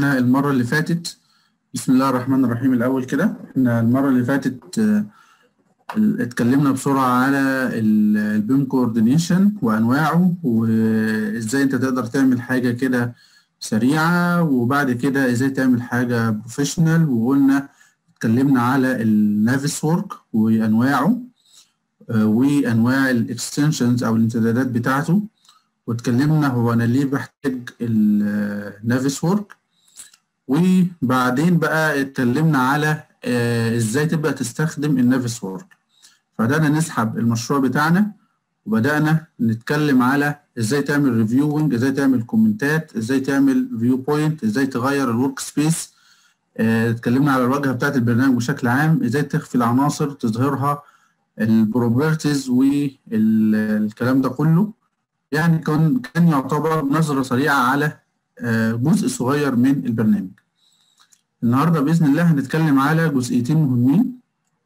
احنا المرة اللي فاتت بسم الله الرحمن الرحيم الأول كده احنا المرة اللي فاتت آه، ال- اتكلمنا بسرعة على البيم كوردينيشن وأنواعه وإزاي أنت تقدر تعمل حاجة كده سريعة وبعد كده إزاي تعمل حاجة بروفيشنال وقلنا اتكلمنا على النافيس وورك وأنواعه آه، وأنواع الإكستنشنز أو الامتدادات بتاعته واتكلمنا هو أنا ليه بحتاج النافيس وورك وبعدين بقى اتكلمنا على آه، ازاي تبدأ تستخدم النافيس وورك فبدأنا نسحب المشروع بتاعنا وبدأنا نتكلم على ازاي تعمل ريفيوينج ازاي تعمل كومنتات ازاي تعمل فيو بوينت ازاي تغير الورك سبيس اتكلمنا على الواجهة بتاعت البرنامج بشكل عام ازاي تخفي العناصر تظهرها البروبرتيز والكلام ده كله يعني كان كان يعتبر نظرة سريعة على آه، جزء صغير من البرنامج النهارده بإذن الله هنتكلم على جزئيتين مهمين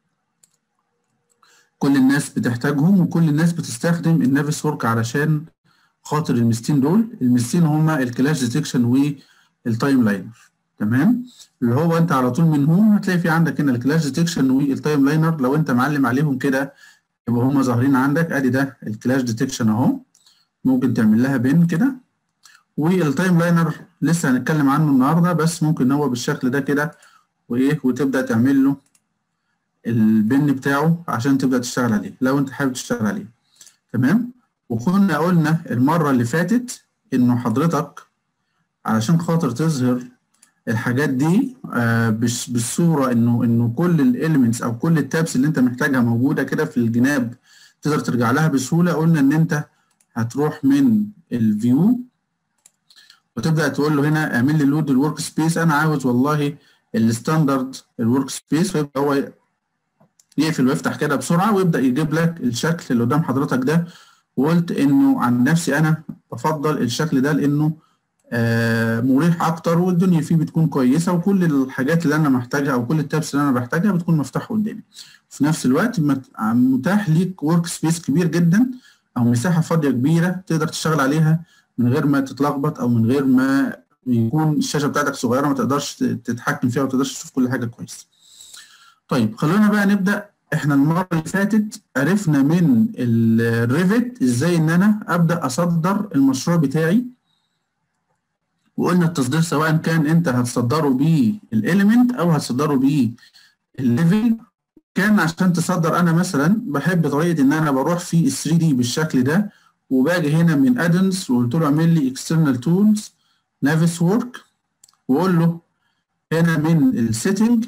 كل الناس بتحتاجهم وكل الناس بتستخدم النافيس وورك علشان خاطر الميزتين دول الميزتين هما الكلاش ديتكشن والتايم لاينر تمام اللي هو انت على طول منهم هتلاقي في عندك هنا الكلاش ديتكشن والتايم لاينر لو انت معلم عليهم كده يبقى هما ظاهرين عندك ادي ده الكلاش ديتكشن اهو ممكن تعمل لها بين كده والتايم لاينر لسه هنتكلم عنه النهارده بس ممكن هو بالشكل ده كده وايه وتبدا تعمل له البن بتاعه عشان تبدا تشتغل عليه لو انت حابب تشتغل عليه تمام وكنا قلنا المره اللي فاتت انه حضرتك علشان خاطر تظهر الحاجات دي آه بش- بالصوره انه انه كل الاليمنتس او كل التابس اللي انت محتاجها موجوده كده في الجناب تقدر ترجع لها بسهوله قلنا ان انت هتروح من الفيو وتبدا تقول له هنا اعمل لي لود الورك سبيس انا عاوز والله الستاندرد الورك سبيس فيبقى هو يقفل ويفتح كده بسرعه ويبدا يجيب لك الشكل اللي قدام حضرتك ده وقلت انه عن نفسي انا بفضل الشكل ده لانه آه مريح اكتر والدنيا فيه بتكون كويسه وكل الحاجات اللي انا محتاجها او كل التابس اللي انا بحتاجها بتكون مفتوحه قدامي في نفس الوقت مت- متاح ليك ورك سبيس كبير جدا او مساحه فاضيه كبيره تقدر تشتغل عليها من غير ما تتلخبط او من غير ما يكون الشاشه بتاعتك صغيره ما تقدرش تتحكم فيها وما تقدرش تشوف كل حاجه كويس. طيب خلونا بقى نبدا احنا المره اللي فاتت عرفنا من الريفت ازاي ان انا ابدا اصدر المشروع بتاعي وقلنا التصدير سواء كان انت هتصدره بالاليمنت او هتصدره بالليفل كان عشان تصدر انا مثلا بحب طريقه ان انا بروح في ال 3 دي بالشكل ده وباجي هنا من ادنس وقلت له اعمل لي اكسترنال تولز نافيس وورك واقول له هنا من السيتنج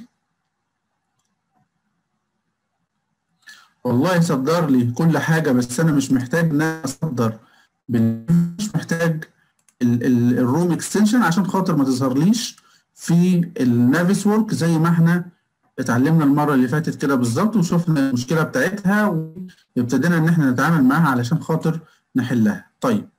والله صدر لي كل حاجه بس انا مش محتاج ان انا اصدر بال- مش محتاج الروم اكستنشن عشان خاطر ما تظهرليش في النافيس وورك زي ما احنا اتعلمنا المره اللي فاتت كده بالظبط وشفنا المشكله بتاعتها وابتدينا ان احنا نتعامل معاها علشان خاطر نحلها طيب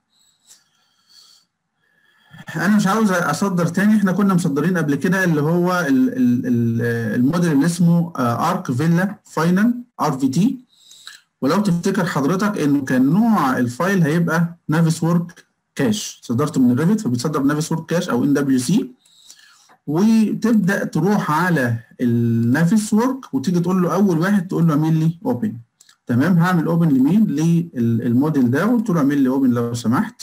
انا مش عاوز اصدر تاني احنا كنا مصدرين قبل كده اللي هو ال- ال- ال- الموديل اللي اسمه ارك فيلا فاينل ار في تي ولو تفتكر حضرتك انه كان نوع الفايل هيبقى نافيس وورك كاش صدرته من الريفت فبيتصدر نافيس وورك كاش او ان دبليو سي وتبدا تروح على النافيس وورك وتيجي تقول له اول واحد تقول له اعمل لي اوبن تمام هعمل اوبن لمين للموديل ده وقلت له اعمل لي اوبن لو سمحت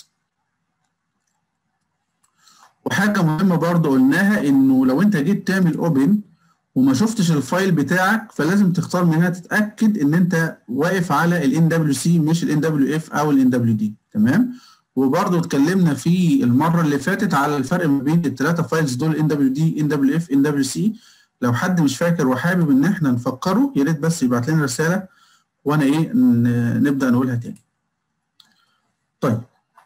وحاجه مهمه برضه قلناها انه لو انت جيت تعمل اوبن وما شفتش الفايل بتاعك فلازم تختار من هنا تتاكد ان انت واقف على الان دبليو سي مش الان دبليو اف او الان دبليو دي تمام وبرضه اتكلمنا في المره اللي فاتت على الفرق ما بين الثلاثه فايلز دول ان دبليو دي ان دبليو اف ان دبليو سي لو حد مش فاكر وحابب ان احنا نفكره يا ريت بس يبعت لنا رساله وانا ايه ن- نبدا نقولها تاني طيب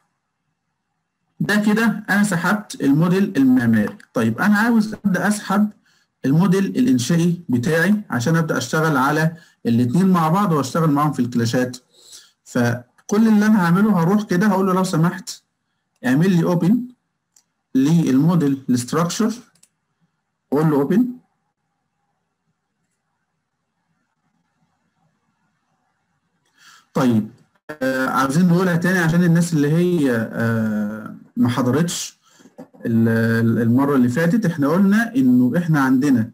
ده كده انا سحبت الموديل المعماري طيب انا عاوز ابدا اسحب الموديل الانشائي بتاعي عشان ابدا اشتغل على الاثنين مع بعض واشتغل معاهم في الكلاشات فكل اللي انا هعمله هروح كده هقول له لو سمحت اعمل لي اوبن للموديل الاستراكشر اقول له اوبن طيب آه عاوزين نقولها تاني عشان الناس اللي هي آه ما حضرتش المره اللي فاتت احنا قلنا انه احنا عندنا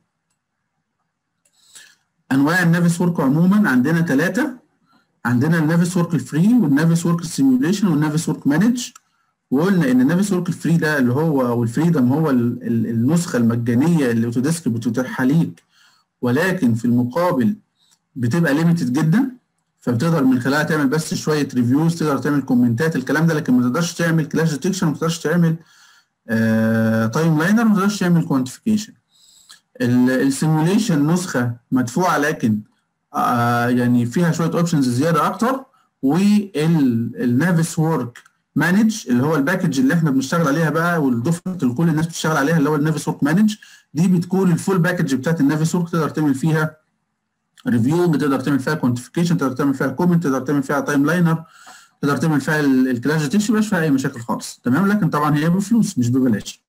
انواع النافيس ورك عموما عندنا ثلاثه عندنا النافيس ورك الفري والنافيس ورك سيميوليشن والنافيس ورك مانج وقلنا ان النافيس ورك الفري ده اللي هو والفريدم هو النسخه المجانيه اللي اوتوديسك بتتيحها ليك ولكن في المقابل بتبقى ليميتد جدا فبتقدر من خلالها تعمل بس شويه ريفيوز تقدر تعمل كومنتات الكلام ده لكن ما تقدرش تعمل كلاش ديتكشن ما تقدرش تعمل تايم لاينر ما تقدرش تعمل كوانتيفيكيشن السيموليشن نسخه مدفوعه لكن آه يعني فيها شويه اوبشنز زياده اكتر والنافيس ورك مانج اللي هو الباكج اللي احنا بنشتغل عليها بقى والدفعه اللي كل الناس بتشتغل عليها اللي هو النافيس ورك مانج دي بتكون الفول باكج بتاعت النافيس ورك تقدر تعمل فيها ريفيو تقدر تعمل فيها كوانتيفيكيشن تقدر تعمل فيها كومنت تقدر تعمل فيها تايم لاينر تقدر تعمل فيها الكلاش ديتكشن مبقاش فيها اي مشاكل خالص تمام لكن طبعا هي بفلوس مش ببلاش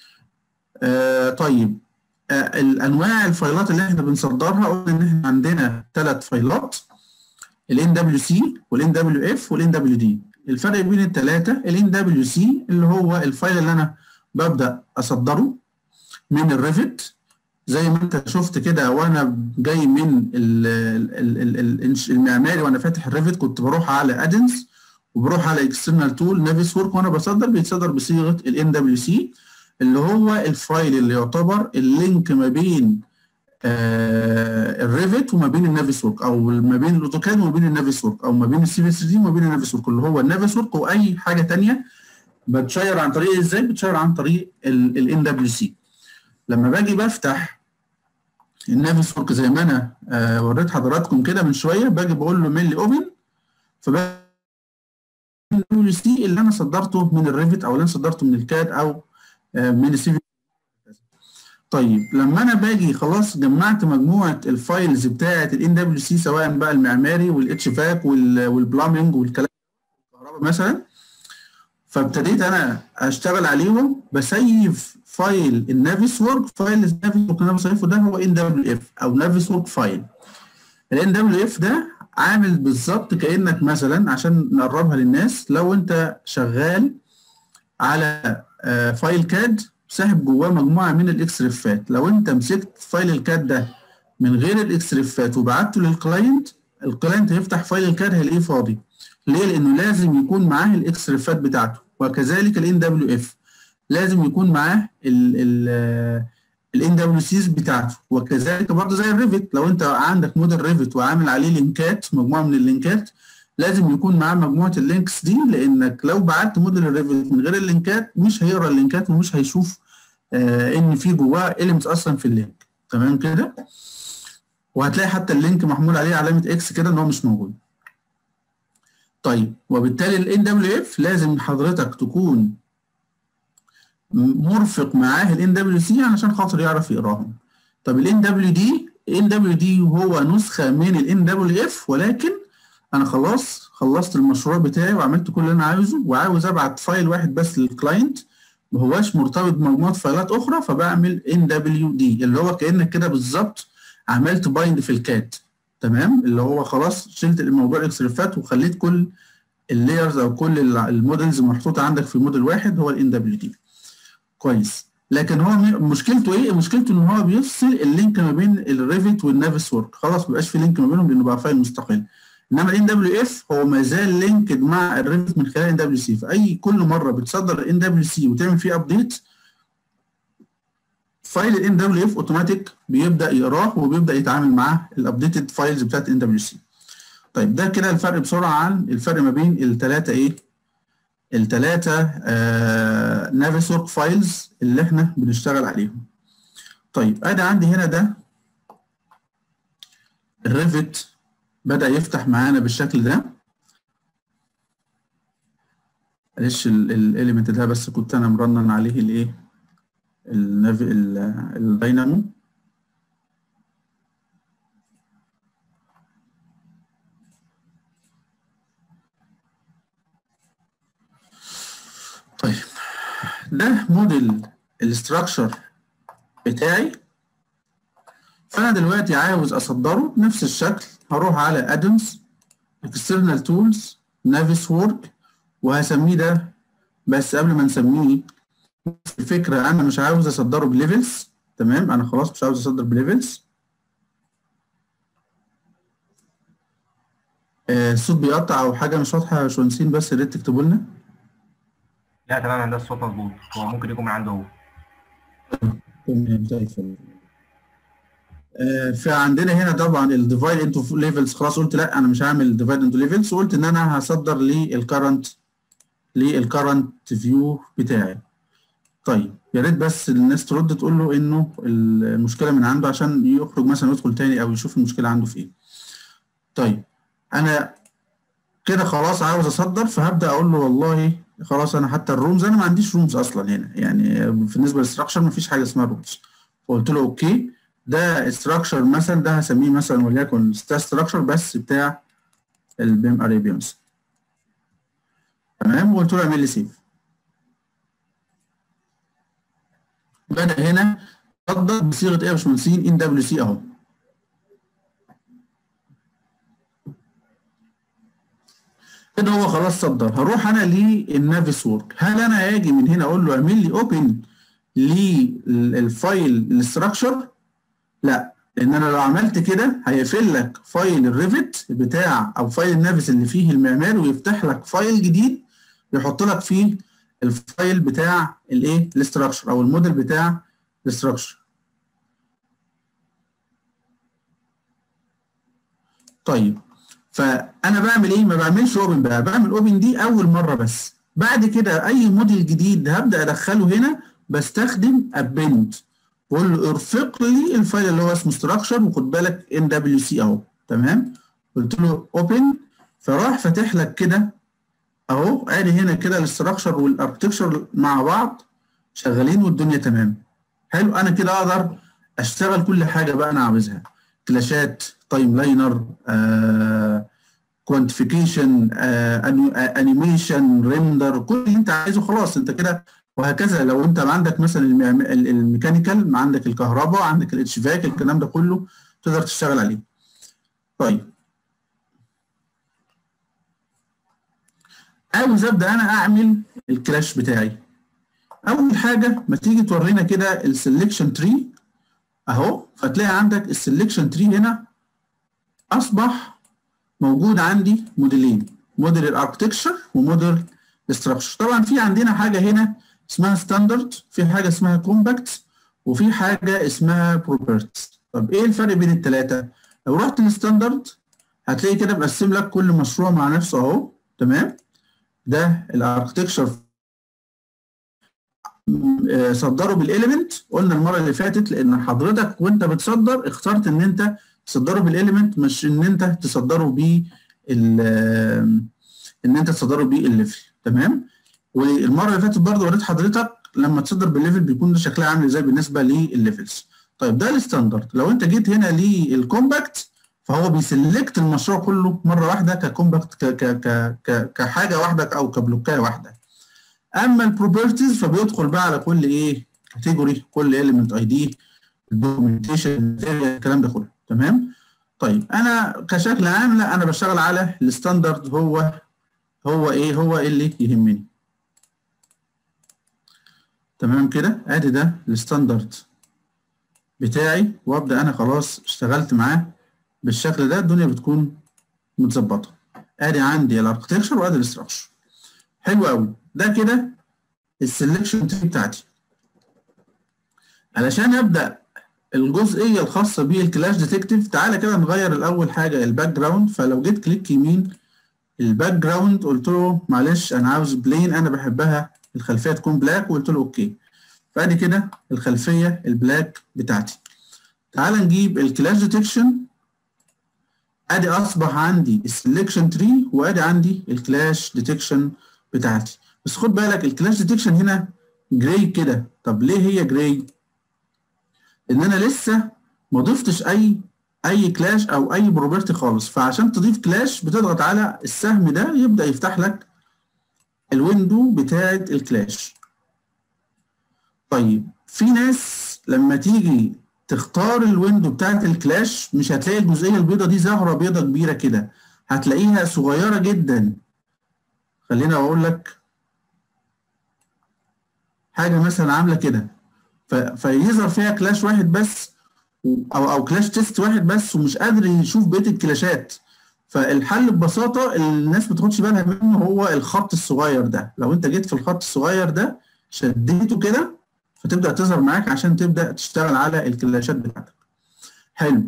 آه طيب آه الانواع الفايلات اللي احنا بنصدرها قلنا ان احنا عندنا ثلاث فايلات الان دبليو سي والان دبليو اف والان دبليو دي الفرق بين الثلاثه الان دبليو سي اللي هو الفايل اللي انا ببدا اصدره من الريفت زي ما انت شفت كده وانا جاي من ال ال ال المعماري وانا فاتح الريفت كنت بروح على ادنس وبروح على اكسترنال تول نافيس ورك وانا بصدر بيتصدر بصيغه الان دبليو سي اللي هو الفايل اللي يعتبر اللينك ما بين آه الريفت وما بين النافيس ورك او ما بين الاوتوكاد وما بين النافيس ورك او ما بين السي في 3 دي وما بين النافيس ورك اللي هو النافيس ورك واي حاجه ثانيه بتشير عن طريق ازاي بتشير عن طريق الان دبليو سي لما باجي بفتح النافيس ورك زي ما انا آه وريت حضراتكم كده من شويه باجي بقول له ميل لي اوبن فبقى الدبليو سي اللي انا صدرته من الريفت او اللي انا صدرته من الكاد او آه من السي في طيب لما انا باجي خلاص جمعت مجموعه الفايلز بتاعه الان دبليو سي سواء بقى المعماري والاتش فاك والبلامنج والكلام الكهرباء مثلا فابتديت انا اشتغل عليهم بسيف فايل النافيس ورك فايل النافيس ورك اللي انا بسيفه ده هو ان دبليو اف او نافيس ورك فايل الان دبليو اف ده عامل بالظبط كانك مثلا عشان نقربها للناس لو انت شغال على فايل كاد ساحب جواه مجموعه من الاكسرفات لو انت مسكت فايل الكاد ده من غير الاكسرفات وبعته للكلاينت الكلاينت هيفتح فايل الكاد هيلاقيه فاضي ليه لانه لازم يكون معاه الاكسرفات بتاعته وكذلك الان دبليو اف لازم يكون معاه الان دبليو سيز بتاعته وكذلك برضه زي الريفت لو انت عندك موديل ريفت وعامل عليه لينكات مجموعه من اللينكات لازم يكون معاه مجموعه اللينكس دي لانك لو بعت موديل الريفت من غير اللينكات مش هيقرا اللينكات ومش هيشوف آه ان في جواه اليمنتس اصلا في اللينك تمام كده وهتلاقي حتى اللينك محمول عليه علامه اكس كده ان هو مش موجود طيب وبالتالي الان دبليو اف لازم حضرتك تكون مرفق معاه الان دبليو سي علشان خاطر يعرف يقراهم طب الان دبليو دي الان دبليو دي هو نسخه من الان دبليو اف ولكن انا خلاص خلصت المشروع بتاعي وعملت كل اللي انا عاوزه وعاوز ابعت فايل واحد بس للكلاينت ما هواش مرتبط بمجموعه فايلات اخرى فبعمل ان دبليو دي اللي هو كانك كده بالظبط عملت بايند في الكات تمام اللي هو خلاص شلت الموضوع الاكسرفات وخليت كل اللايرز او كل المودلز محطوطه عندك في موديل واحد هو الان دبليو دي كويس لكن هو مشكلته ايه؟ مشكلته ان هو بيفصل اللينك ما بين الريفت والنافيس ورك خلاص ما بقاش في لينك ما بينهم لانه بقى فايل مستقل انما الان دبليو اف هو ما زال لينكد مع الريفت من خلال ان دبليو سي فاي كل مره بتصدر الان دبليو سي وتعمل فيه ابديت فايل الان دبليو اف اوتوماتيك بيبدا يقراه وبيبدا يتعامل مع الابديتد فايلز بتاعت ان دبليو سي طيب ده كده الفرق بسرعه عن الفرق ما بين الثلاثه ايه الثلاثه آه نافيس ورك فايلز اللي احنا بنشتغل عليهم طيب ادي عندي هنا ده الريفت بدأ يفتح معانا بالشكل ده معلش الاليمنت ده بس كنت انا مرنن عليه الايه الداينامو طيب ده موديل الاستراكشر بتاعي فانا دلوقتي عاوز اصدره بنفس الشكل هروح على ادمز اكسترنال تولز نافيس وورك وهسميه ده بس قبل ما نسميه الفكره انا مش عاوز اصدره بليفلز تمام انا خلاص مش عاوز اصدر بليفلز آه، الصوت بيقطع او حاجه مش واضحه يا باشمهندسين بس يا ريت تكتبوا لنا لا تمام هندسه الصوت مظبوط هو ممكن يكون من عنده هو تمام زي الفل آه، فعندنا هنا طبعا الديفايد انتو ليفلز خلاص قلت لا انا مش هعمل ديفايد انتو ليفلز وقلت ان انا هصدر للكرنت للكرنت فيو بتاعي طيب يا ريت بس الناس ترد تقول له انه المشكله من عنده عشان يخرج مثلا ويدخل تاني او يشوف المشكله عنده في ايه طيب انا كده خلاص عاوز اصدر فهبدا اقول له والله خلاص انا حتى الرومز انا ما عنديش رومز اصلا هنا يعني بالنسبه للستراكشر ما فيش حاجه اسمها رومز فقلت له اوكي ده استراكشر مثلا ده هسميه مثلا وليكن ستراكشر بس بتاع البيم اريبيونز تمام وقلت له اعمل لي سيف بدا هنا صدر بصيغه ايه يا باشمهندسين ان دبليو سي اهو كده هو خلاص صدر هروح انا للنافيس وورك هل انا هاجي من هنا اقول له اعمل لي اوبن للفايل الاستراكشر لا لان انا لو عملت كده هيقفل لك فايل الريفت بتاع او فايل النافس اللي فيه المعمار ويفتح لك فايل جديد يحط لك فيه الفايل بتاع الايه الاستراكشر او الموديل بتاع الاستراكشر طيب فانا بعمل ايه ما بعملش اوبن بقى بعمل اوبن دي اول مره بس بعد كده اي موديل جديد هبدا ادخله هنا بستخدم ابند بقول له ارفق لي الفايل اللي هو اسمه ستراكشر وخد بالك ان دبليو سي اهو تمام قلت له اوبن فراح فاتح لك كده اهو ادي هنا كده الاستراكشر والاركتكشر مع بعض شغالين والدنيا تمام حلو انا كده اقدر اشتغل كل حاجه بقى انا عاوزها كلاشات تايم لاينر كوانتيفيكيشن انيميشن ريندر كل اللي انت عايزه خلاص انت كده وهكذا لو انت عندك مثلا الميكانيكال عندك الكهرباء عندك الاتش فاك الكلام ده كله تقدر تشتغل عليه طيب عاوز ابدا انا اعمل الكلاش بتاعي اول حاجه ما تيجي تورينا كده السلكشن تري اهو فتلاقي عندك السلكشن تري هنا اصبح موجود عندي موديلين موديل الاركتكشر وموديل الاستراكشر طبعا في عندنا حاجه هنا اسمها ستاندرد في حاجه اسمها كومباكت وفي حاجه اسمها بروبرتيز طب ايه الفرق بين الثلاثه لو رحت للستاندرد هتلاقي كده مقسم لك كل مشروع مع نفسه اهو تمام ده الاركتكشر صدره بالاليمنت قلنا المره اللي فاتت لان حضرتك وانت بتصدر اخترت ان انت تصدره بالاليمنت مش ان انت تصدره ب ان انت تصدره بالليفل تمام والمره اللي فاتت برضه وريت حضرتك لما تصدر بالليفل بيكون ده شكلها عامل ازاي بالنسبه للليفلز طيب ده الستاندرد لو انت جيت هنا للكومباكت فهو بيسلكت المشروع كله مره واحده ككومباكت ك ك ك ك كحاجه واحده او كبلوكايه واحده اما البروبرتيز فبيدخل بقى على كل ايه كاتيجوري كل اليمنت اي دي الدوكيومنتيشن الكلام ده كله تمام طيب انا كشكل عام لا انا بشتغل على الستاندرد هو هو ايه هو اللي يهمني تمام كده ادي ده الستاندرد بتاعي وابدا انا خلاص اشتغلت معاه بالشكل ده الدنيا بتكون متظبطه ادي عندي الاركتكشر وادي الاستراكشر حلو قوي ده كده السلكشن تري بتاعتي علشان ابدا الجزئيه الخاصه بالكلاش ديتكتيف تعالى كده نغير الاول حاجه الباك جراوند فلو جيت كليك يمين الباك جراوند قلت له معلش انا عاوز بلين انا بحبها الخلفيه تكون بلاك وقلت له اوكي فادي كده الخلفيه البلاك بتاعتي تعال نجيب الكلاش ديتكشن ادي اصبح عندي السلكشن تري وادي عندي الكلاش ديتكشن بتاعتي بس خد بالك الكلاش ديتكشن هنا جراي كده طب ليه هي جراي ان انا لسه ما ضفتش اي اي كلاش او اي بروبرتي خالص فعشان تضيف كلاش بتضغط على السهم ده يبدا يفتح لك الويندو بتاعه الكلاش طيب في ناس لما تيجي تختار الويندو بتاعه الكلاش مش هتلاقي الجزئيه البيضاء دي ظاهره بيضاء كبيره كده هتلاقيها صغيره جدا خلينا اقول لك حاجه مثلا عامله كده ف- فيظهر فيها كلاش واحد بس و- او او كلاش تيست واحد بس ومش قادر يشوف بقيه الكلاشات فالحل ببساطه اللي الناس ما تاخدش بالها منه هو الخط الصغير ده لو انت جيت في الخط الصغير ده شديته كده فتبدا تظهر معاك عشان تبدا تشتغل على الكلاشات بتاعتك حلو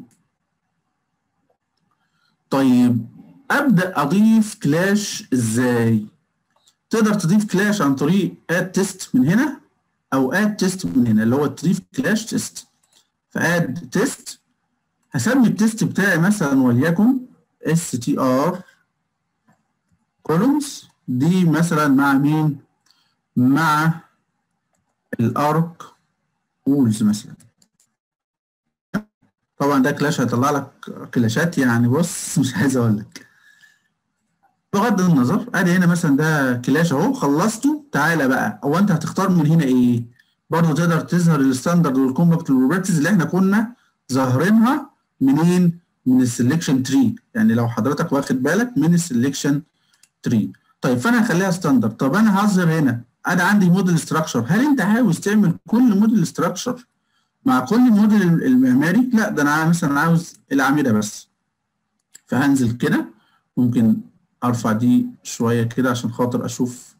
طيب ابدا اضيف كلاش ازاي تقدر تضيف كلاش عن طريق اد تيست من هنا او اد تيست من هنا اللي هو تضيف كلاش تيست فاد تيست هسمي التيست بتاعي مثلا وليكن str columns دي مثلا مع مين مع الارك وولز مثلا طبعا ده كلاش هيطلع لك كلاشات يعني بص مش عايز اقول لك بغض النظر ادي هنا مثلا ده كلاش اهو خلصته تعالى بقى هو انت هتختار من هنا ايه برضه تقدر تظهر الستاندرد والكومباكت والبروبرتيز اللي احنا كنا ظاهرينها منين من السلكشن تري يعني لو حضرتك واخد بالك من السلكشن تري طيب فانا هخليها ستاندرد طب انا هظهر هنا انا عندي موديل ستراكشر هل انت عاوز تعمل كل موديل ستراكشر مع كل موديل المعماري لا ده انا مثلا عاوز الاعمده بس فهنزل كده ممكن ارفع دي شويه كده عشان خاطر اشوف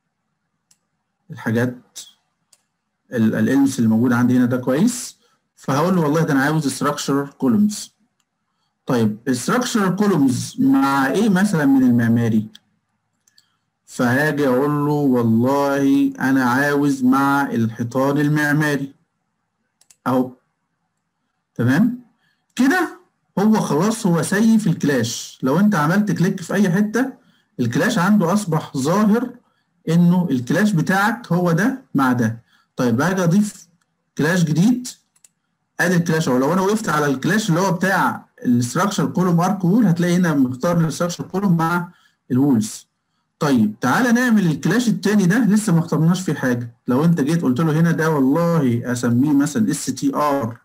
الحاجات الالمس اللي موجوده عندي هنا ده كويس فهقول له والله ده انا عاوز structure columns طيب structure columns مع ايه مثلا من المعماري فهاجي اقول له والله انا عاوز مع الحيطان المعماري اهو تمام كده هو خلاص هو سيف الكلاش لو انت عملت كليك في اي حته الكلاش عنده اصبح ظاهر انه الكلاش بتاعك هو ده مع ده طيب هاجي اضيف كلاش جديد ادي الكلاش اهو لو انا وقفت على الكلاش اللي هو بتاع الاستراكشر كولوم ارك وول هتلاقي هنا مختار الاستراكشر كولوم مع الوولز طيب تعالى نعمل الكلاش التاني ده لسه ما اخترناش فيه حاجه لو انت جيت قلت له هنا ده والله اسميه مثلا اس تي ار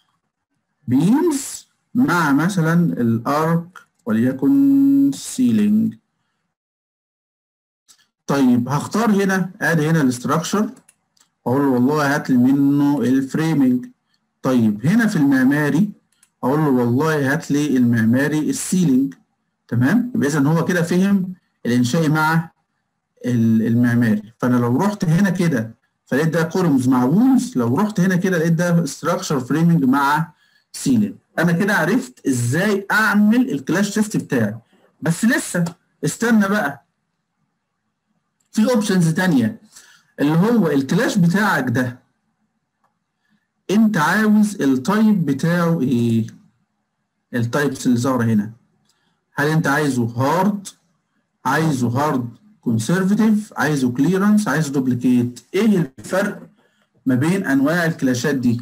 بيمز مع مثلا الارك وليكن سيلينج طيب هختار هنا ادي هنا الاستراكشر اقول له والله هات لي منه الفريمنج طيب هنا في المعماري اقول له والله هات لي المعماري السيلينج تمام يبقى اذا هو كده فهم الانشائي مع المعماري فانا لو رحت هنا كده فلقيت ده كولومز مع وولز لو رحت هنا كده لقيت ده ستراكشر فريمنج مع سيلينج انا كده عرفت ازاي اعمل الكلاش تيست بتاعي بس لسه استنى بقى في اوبشنز تانية اللي هو الكلاش بتاعك ده انت عاوز التايب بتاعه ايه التايبس اللي ظاهره هنا هل انت عايزه هارد عايزه هارد كونسرفتيف عايزه كليرنس عايزه دوبليكيت ايه الفرق ما بين انواع الكلاشات دي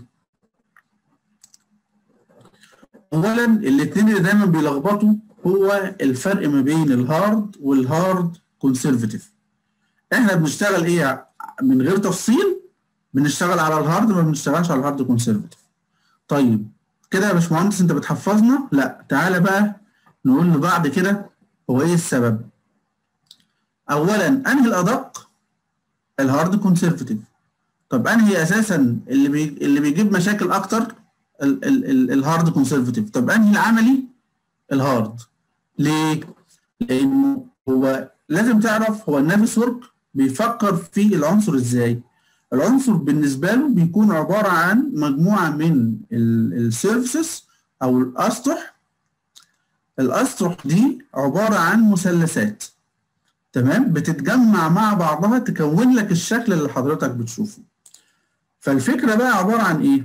اولا الاثنين اللي دايما بيلخبطوا هو الفرق ما بين الهارد والهارد كونسرفتيف احنا بنشتغل ايه من غير تفصيل بنشتغل على الهارد ما بنشتغلش على الهارد كونسرفتيف طيب كده يا باشمهندس انت بتحفظنا لا تعالى بقى نقول لبعض كده هو ايه السبب اولا انهي الادق الهارد كونسرفتيف طب انهي اساسا اللي بي... اللي بيجيب مشاكل اكتر ال... ال... ال... الهارد كونسرفتيف طب انهي العملي الهارد ليه لانه هو لازم تعرف هو النافس ورك بيفكر في العنصر ازاي العنصر بالنسبه له بيكون عباره عن مجموعه من السيرفيسز او الاسطح الاسطح دي عباره عن مثلثات تمام بتتجمع مع بعضها تكون لك الشكل اللي حضرتك بتشوفه فالفكره بقى عباره عن ايه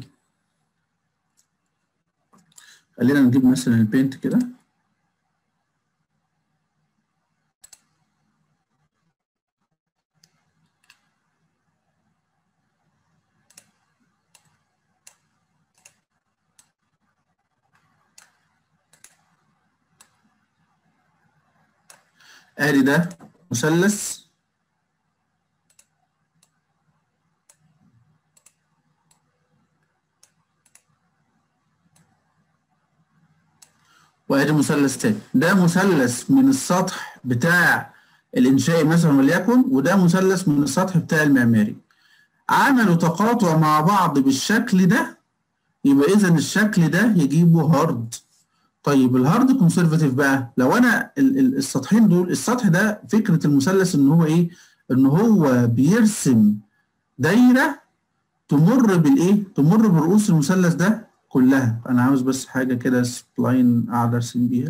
خلينا نجيب مثلا البينت كده ادي ده مثلث وادي مثلث تاني ده مثلث من السطح بتاع الانشائي مثلا وليكن وده مثلث من السطح بتاع المعماري عملوا تقاطع مع بعض بالشكل ده يبقى اذا الشكل ده يجيبه هارد طيب الهارد كونسرفاتيف بقى لو انا ال- ال- السطحين دول السطح ده فكره المثلث ان هو ايه ان هو بيرسم دايره تمر بالايه تمر برؤوس المثلث ده كلها انا عاوز بس حاجه كده سبلاين اقعد ارسم بيها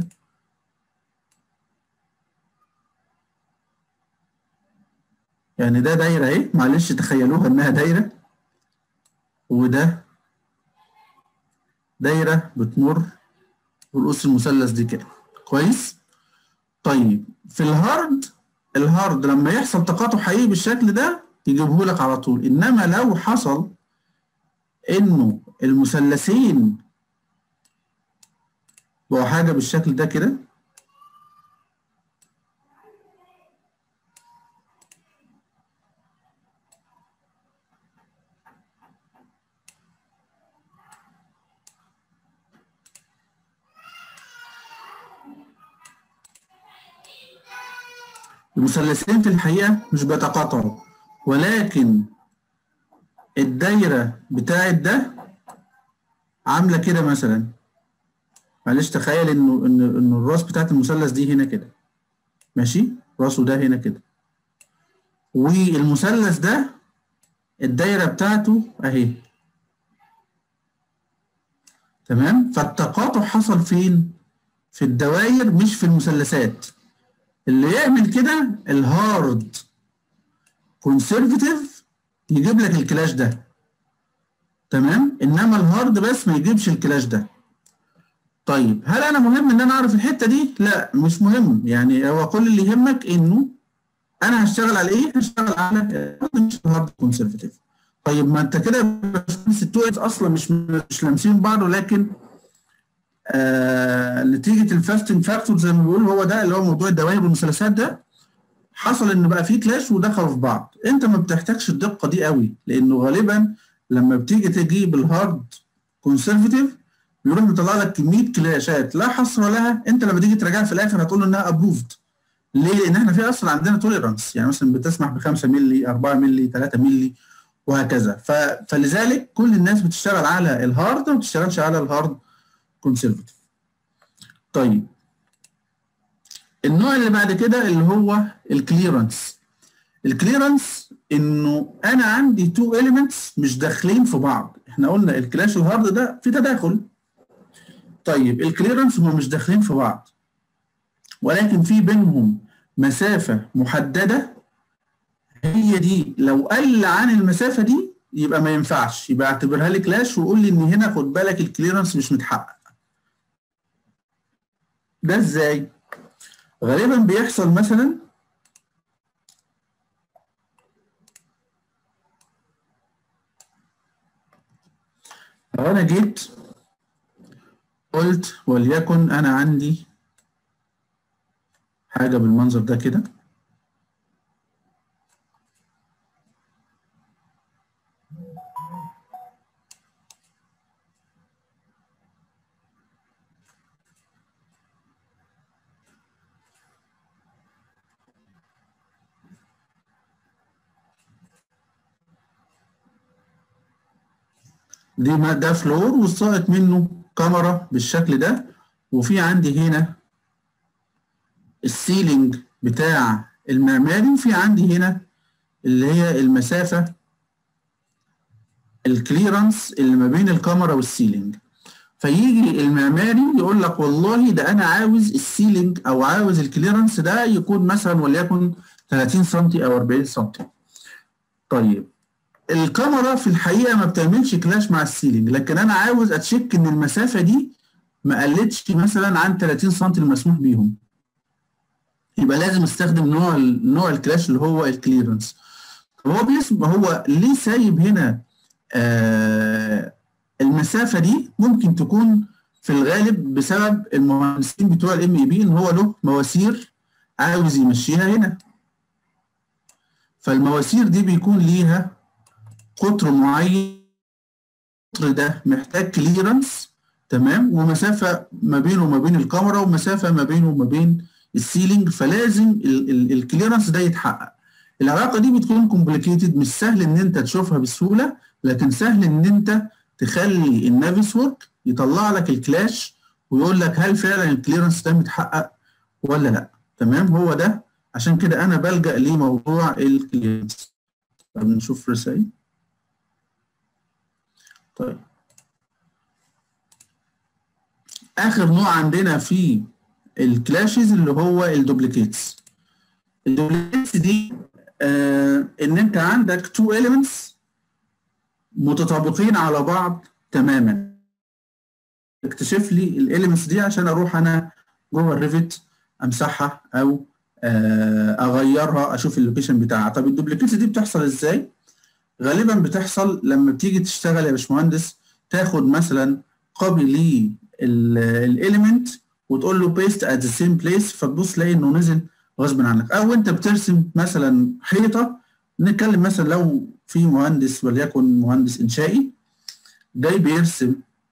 يعني ده دايره اهي معلش تخيلوها انها دايره وده دايره بتمر برؤوس المثلث دي كده كويس طيب في الهارد الهارد لما يحصل تقاطع حقيقي بالشكل ده يجيبه لك على طول انما لو حصل انه المثلثين بقوا حاجه بالشكل ده كده المثلثين في الحقيقة مش بيتقاطعوا ولكن الدايرة بتاعت ده عاملة كده مثلا معلش تخيل انه ان ان الراس بتاعت المثلث دي هنا كده ماشي راسه ده هنا كده والمثلث ده الدايرة بتاعته اهي تمام فالتقاطع حصل فين في الدوائر مش في المثلثات اللي يعمل كده الهارد كونسرفتيف يجيب لك الكلاش ده تمام انما الهارد بس ما يجيبش الكلاش ده طيب هل انا مهم ان انا اعرف الحته دي لا مش مهم يعني هو كل اللي يهمك انه انا هشتغل على ايه هشتغل على مش الهارد كونسرفتيف طيب ما انت كده التو اصلا مش مش لامسين بعض ولكن آه نتيجه الفاستنج فاكتور زي ما بيقول هو ده اللي هو موضوع الدوائر والمثلثات ده حصل ان بقى في كلاش ودخلوا في بعض انت ما بتحتاجش الدقه دي قوي لانه غالبا لما بتيجي تجيب الهارد كونسرفتيف بيروح مطلع لك كميه كلاشات لا حصر لها انت لما تيجي تراجعها في الاخر هتقول انها ابروفد ليه؟ لان احنا في اصلا عندنا توليرانس يعني مثلا بتسمح ب 5 مللي 4 مللي 3 مللي وهكذا ف... فلذلك كل الناس بتشتغل على الهارد وما بتشتغلش على الهارد كونسرفتيف طيب النوع اللي بعد كده اللي هو الكليرنس الكليرنس انه انا عندي تو اليمنتس مش داخلين في بعض احنا قلنا الكلاش الهارد ده في تداخل طيب الكليرنس هم مش داخلين في بعض ولكن في بينهم مسافة محددة هي دي لو قل عن المسافة دي يبقى ما ينفعش يبقى اعتبرها لي كلاش وقول لي ان هنا خد بالك الكليرنس مش متحقق ده ازاي؟ غالبا بيحصل مثلا لو انا جيت قلت وليكن انا عندي حاجة بالمنظر ده كده دي ما ده فلور وساقط منه كاميرا بالشكل ده وفي عندي هنا السيلينج بتاع المعماري وفي عندي هنا اللي هي المسافة الكليرنس اللي ما بين الكاميرا والسيلينج فيجي المعماري يقول لك والله ده انا عاوز السيلينج او عاوز الكليرنس ده يكون مثلا وليكن 30 سم او 40 سم طيب الكاميرا في الحقيقه ما بتعملش كلاش مع السيلينج لكن انا عاوز اتشيك ان المسافه دي ما قلتش مثلا عن 30 سم المسموح بيهم يبقى لازم استخدم نوع نوع الكلاش اللي هو الكليرنس هو بيسم هو ليه سايب هنا آه المسافه دي ممكن تكون في الغالب بسبب المهندسين بتوع الام اي بي ان هو له مواسير عاوز يمشيها هنا فالمواسير دي بيكون ليها قطر معين القطر ده محتاج كليرنس تمام ومسافه ما بينه وما بين الكاميرا ومسافه ما بينه وما بين السيلينج فلازم الكليرنس ده يتحقق العلاقه دي بتكون كومبليكيتد مش سهل ان انت تشوفها بسهوله لكن سهل ان انت تخلي النافيس ورك يطلع لك الكلاش ويقول لك هل فعلا الكليرنس ده متحقق ولا لا تمام هو ده عشان كده انا بلجا لموضوع الكليرنس طب نشوف رسائل طيب اخر نوع عندنا في الكلاشز اللي هو الدوبليكيتس الدوبليكيتس دي آه ان انت عندك تو elements متطابقين على بعض تماما اكتشف لي الاليمنتس دي عشان اروح انا جوه الريفت امسحها او آه اغيرها اشوف اللوكيشن بتاعها طب الدوبليكيتس دي بتحصل ازاي غالبا بتحصل لما بتيجي تشتغل يا باشمهندس تاخد مثلا كوبي للاليمنت وتقول له بيست ات ذا سيم بليس فتبص تلاقي انه نزل غصب عنك او انت بترسم مثلا حيطه نتكلم مثلا لو في مهندس وليكن مهندس انشائي جاي بيرسم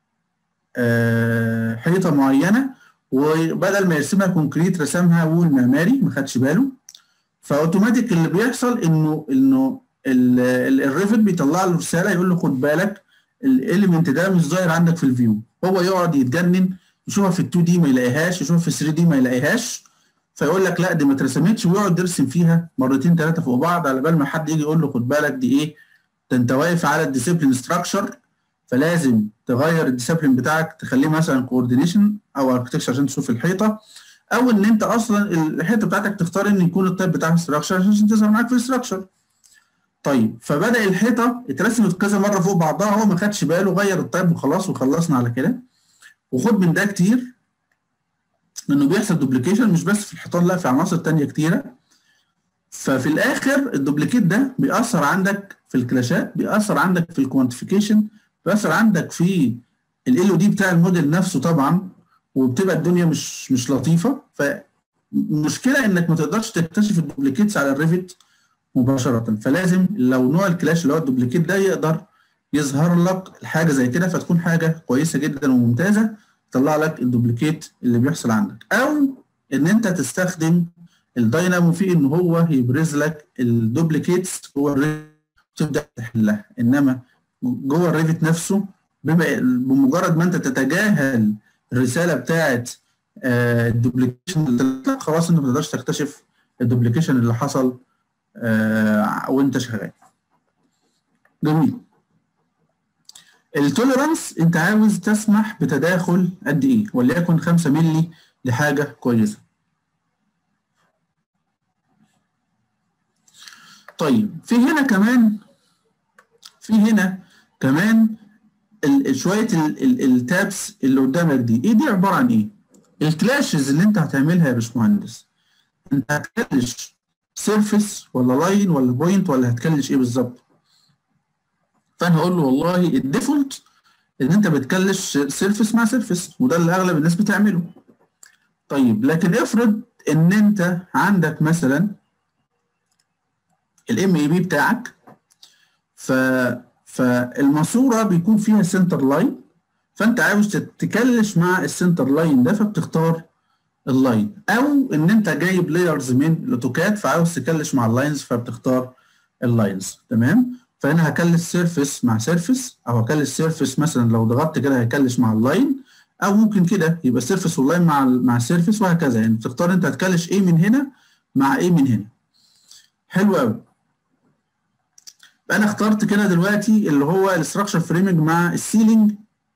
آه حيطه معينه وبدل ما يرسمها كونكريت رسمها وول معماري ما خدش باله فاوتوماتيك اللي بيحصل انه انه الريفت بيطلع له رساله يقول له خد بالك الاليمنت ده مش ظاهر عندك في الفيو هو يقعد يتجنن يشوفها في ال 2 دي ما يلاقيهاش يشوفها في 3 دي ما يلاقيهاش فيقول لك لا دي ما اترسمتش ويقعد يرسم فيها مرتين ثلاثه فوق بعض على بال ما حد يجي يقول له خد بالك دي ايه ده انت واقف على الديسيبلين ستراكشر فلازم تغير الديسيبلين بتاعك تخليه مثلا كوردينيشن او اركتكشر عشان تشوف الحيطه او ان انت اصلا الحته بتاعتك تختار ان يكون التايب بتاعها ستراكشر عشان تظهر معاك في الستراكشر طيب فبدا الحيطه اترسمت كذا مره فوق بعضها هو ما خدش باله غير التايب وخلاص وخلصنا على كده وخد من ده كتير انه بيحصل دوبليكيشن مش بس في الحيطان لا في عناصر تانية كتيره ففي الاخر الدوبليكيت ده بيأثر عندك في الكلاشات بيأثر عندك في الكوانتيفيكيشن بيأثر عندك في ال او دي بتاع الموديل نفسه طبعا وبتبقى الدنيا مش مش لطيفه فالمشكله انك ما تقدرش تكتشف الدوبليكيتس على الريفت مباشره فلازم لو نوع الكلاش اللي هو الدوبليكيت ده يقدر يظهر لك الحاجه زي كده فتكون حاجه كويسه جدا وممتازه تطلع لك الدوبليكيت اللي بيحصل عندك او ان انت تستخدم الداينامو في ان هو يبرز لك الدوبليكيتس جوه الريفت تبدا تحلها انما جوه الريفت نفسه بما بمجرد ما انت تتجاهل الرساله بتاعت الدوبليكيشن خلاص انت ما تقدرش تكتشف الدوبليكيشن اللي حصل آه وانت شغال جميل التوليرانس انت عاوز تسمح بتداخل قد ايه وليكن 5 مللي لحاجه كويسه طيب في هنا كمان في هنا كمان شويه التابس اللي قدامك دي ايه دي عباره عن ايه الكلاشز اللي انت هتعملها يا باشمهندس انت هتكلش سيرفيس ولا لاين ولا بوينت ولا هتكلش ايه بالظبط فانا هقول له والله الديفولت ان انت بتكلش سيرفيس مع سيرفيس وده اللي اغلب الناس بتعمله طيب لكن افرض ان انت عندك مثلا الام اي بي بتاعك ف فالماسوره بيكون فيها سنتر لاين فانت عاوز تكلش مع السنتر لاين ده فبتختار اللاين او ان انت جايب لايرز من الاوتوكاد فعاوز تكلش مع اللاينز فبتختار اللاينز تمام فانا هكلش سيرفيس مع سيرفيس او هكلش سيرفيس مثلا لو ضغطت كده هيكلش مع اللاين او ممكن كده يبقى سيرفيس واللاين مع مع السيرفيس وهكذا يعني بتختار انت هتكلش ايه من هنا مع ايه من هنا حلو قوي انا اخترت كده دلوقتي اللي هو الاستراكشر فريمنج مع السيلينج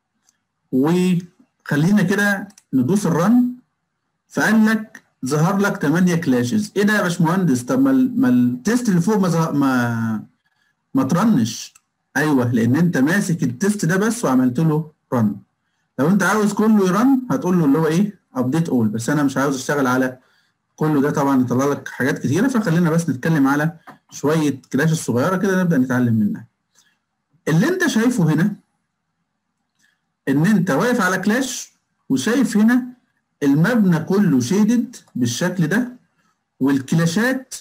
وخلينا كده ندوس الرن فقال لك ظهر لك 8 كلاشز ايه ده يا باشمهندس طب ما ما التيست اللي فوق ما ما ما ترنش ايوه لان انت ماسك التيست ده بس وعملت له رن لو انت عاوز كله يرن هتقول له اللي هو ايه ابديت اول بس انا مش عاوز اشتغل على كله ده طبعا يطلع لك حاجات كتيره فخلينا بس نتكلم على شويه كلاش صغيره كده نبدا نتعلم منها اللي انت شايفه هنا ان انت واقف على كلاش وشايف هنا المبنى كله شيدد بالشكل ده والكلاشات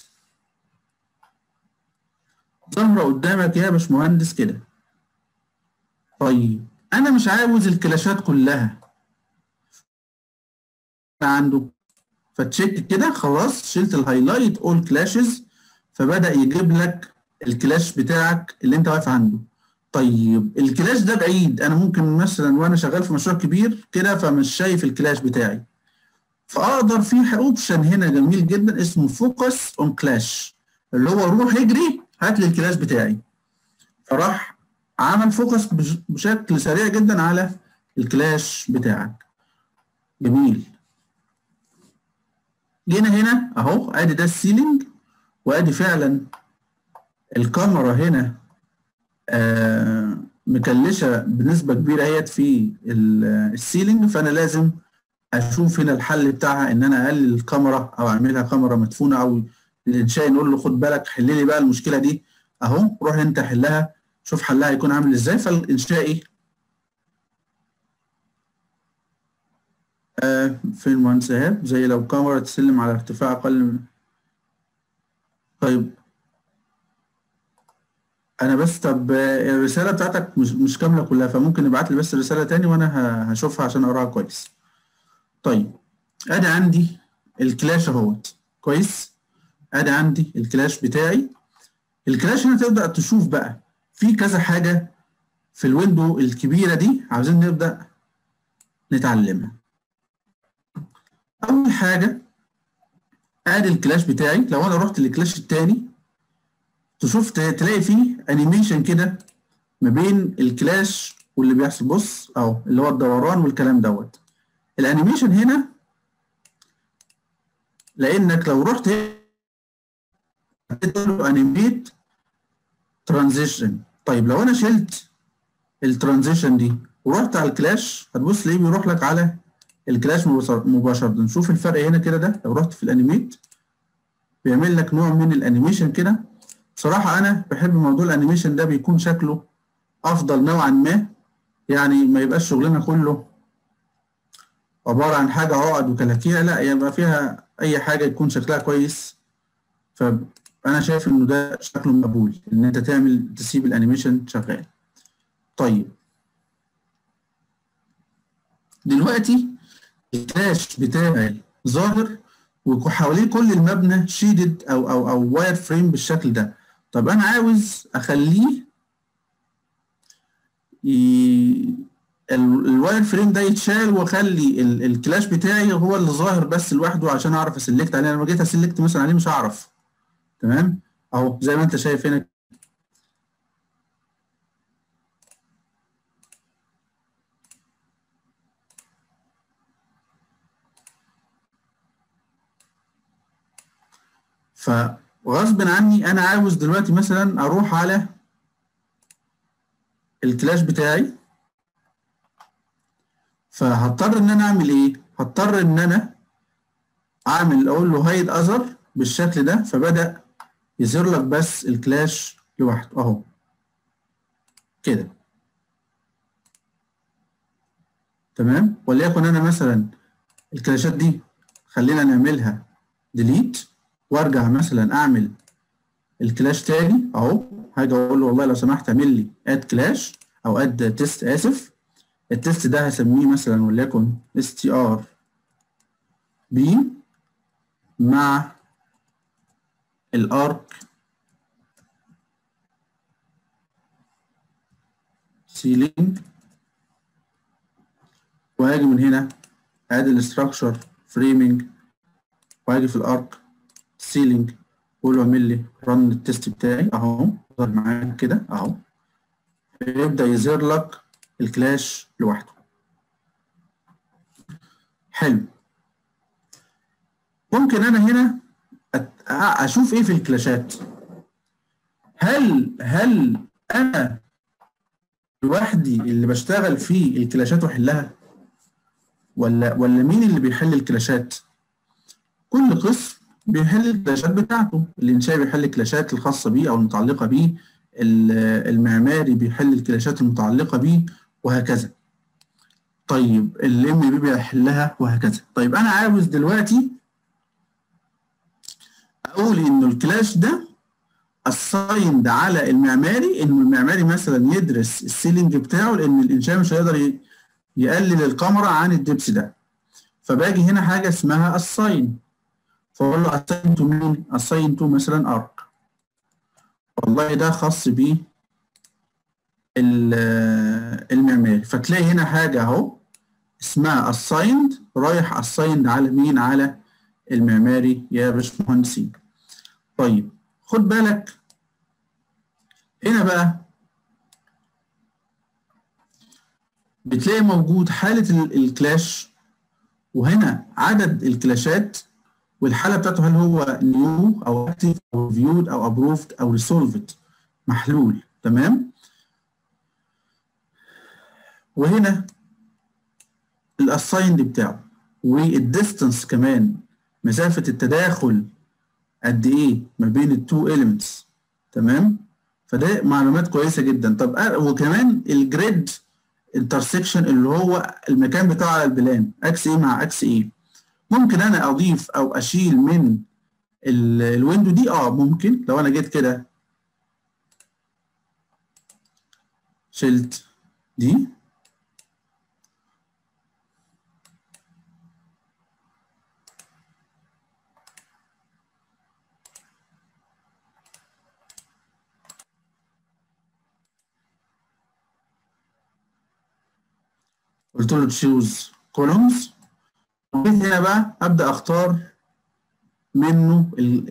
ظاهره قدامك يا باشمهندس كده طيب انا مش عاوز الكلاشات كلها عنده فتشيك كده خلاص شلت الهايلايت اول كلاشز فبدا يجيب لك الكلاش بتاعك اللي انت واقف عنده طيب الكلاش ده بعيد انا ممكن مثلا وانا شغال في مشروع كبير كده فمش شايف الكلاش بتاعي فاقدر في اوبشن هنا جميل جدا اسمه فوكس اون كلاش اللي هو روح اجري هات لي الكلاش بتاعي فراح عمل فوكس بشكل سريع جدا على الكلاش بتاعك جميل جينا هنا اهو ادي ده السيلينج وادي فعلا الكاميرا هنا آه مكلشه بنسبه كبيره اهيت في السيلينج فانا لازم اشوف هنا الحل بتاعها ان انا اقلل الكاميرا او اعملها كاميرا مدفونه او الانشاء نقول له خد بالك حل لي بقى المشكله دي اهو روح انت حلها شوف حلها هيكون عامل ازاي فالانشائي آه فين المهندس ايهاب زي لو كاميرا تسلم على ارتفاع اقل من طيب انا بس طب الرساله بتاعتك مش مش كامله كلها فممكن نبعت لي بس الرساله تاني وانا هشوفها عشان اقراها كويس طيب ادي عندي الكلاش اهوت كويس ادي عندي الكلاش بتاعي الكلاش هنا تبدا تشوف بقى في كذا حاجه في الويندو الكبيره دي عاوزين نبدا نتعلمها اول حاجه ادي الكلاش بتاعي لو انا رحت للكلاش التاني تشوف تلاقي فيه انيميشن كده ما بين الكلاش واللي بيحصل بص اهو اللي هو الدوران والكلام دوت الانيميشن هنا لانك لو رحت له انيميت ترانزيشن طيب لو انا شلت الترانزيشن دي ورحت على الكلاش هتبص تلاقيه بيروح لك على الكلاش مباشره نشوف الفرق هنا كده ده لو رحت في الانيميت بيعمل لك نوع من الانيميشن كده بصراحه انا بحب موضوع الانيميشن ده بيكون شكله افضل نوعا ما يعني ما يبقاش شغلنا كله عباره عن حاجه عقد وكلاكيع لا يبقى فيها اي حاجه يكون شكلها كويس فانا شايف انه ده شكله مقبول ان انت تعمل تسيب الانيميشن شغال طيب دلوقتي الكلاش بتاعي ظاهر وحواليه كل المبنى شيدد او او او واير فريم بالشكل ده طب انا عاوز اخليه ي... الواير فريم ده يتشال واخلي الكلاش بتاعي هو اللي ظاهر بس لوحده عشان اعرف اسلكت عليه انا لما جيت اسلكت مثلا عليه مش هعرف تمام اهو زي ما انت شايف هنا فغصب عني انا عاوز دلوقتي مثلا اروح على الكلاش بتاعي فهضطر ان انا اعمل ايه هضطر ان انا اعمل اقول له هايد اذر بالشكل ده فبدا يظهر لك بس الكلاش لوحده اهو كده تمام وليكن انا مثلا الكلاشات دي خلينا نعملها ديليت وارجع مثلا اعمل الكلاش تاني اهو هاجي اقول له والله لو سمحت اعمل لي اد كلاش او اد تيست اسف التيست ده هسميه مثلا وليكن str b مع الارك سيلينج وهاجي من هنا اد الاستراكشر فريمنج وهاجي في الارك سيلينج واقول له اعمل لي رن التيست بتاعي اهو ظهر معاك كده اهو يبدا يظهر لك الكلاش لوحده حلو ممكن انا هنا اشوف ايه في الكلاشات هل هل انا لوحدي اللي بشتغل في الكلاشات واحلها ولا ولا مين اللي بيحل الكلاشات كل قسم بيحل الكلاشات بتاعته الانشائي بيحل الكلاشات الخاصه بيه او المتعلقه بيه المعماري بيحل الكلاشات المتعلقه بيه وهكذا طيب الام بي بيحلها وهكذا طيب انا عاوز دلوقتي اقول انه الكلاش ده اسايند على المعماري انه المعماري مثلا يدرس السيلينج بتاعه لان الانشاء مش هيقدر يقلل الكاميرا عن الدبس ده فباجي هنا حاجه اسمها اساين فاقول له اساين تو مين اساين تو مثلا ارك والله ده خاص بيه المعماري فتلاقي هنا حاجة اهو اسمها assigned رايح assigned على مين على المعماري يا باشمهندسين طيب خد بالك هنا بقى بتلاقي موجود حالة الكلاش وهنا عدد الكلاشات والحالة بتاعته هل هو نيو أو أكتيف أو فيود أو أبروفد أو ريسولفد محلول تمام وهنا الاسايند بتاعه والديستانس كمان مسافة التداخل قد ايه ما بين التو اليمنتس تمام فده معلومات كويسة جدا طب وكمان الجريد انترسكشن اللي هو المكان بتاعه على البلان اكس ايه مع اكس ايه ممكن انا اضيف او اشيل من الويندو دي اه ممكن لو انا جيت كده شلت دي قلت له تشوز كولومز وجيت هنا بقى ابدا اختار منه ال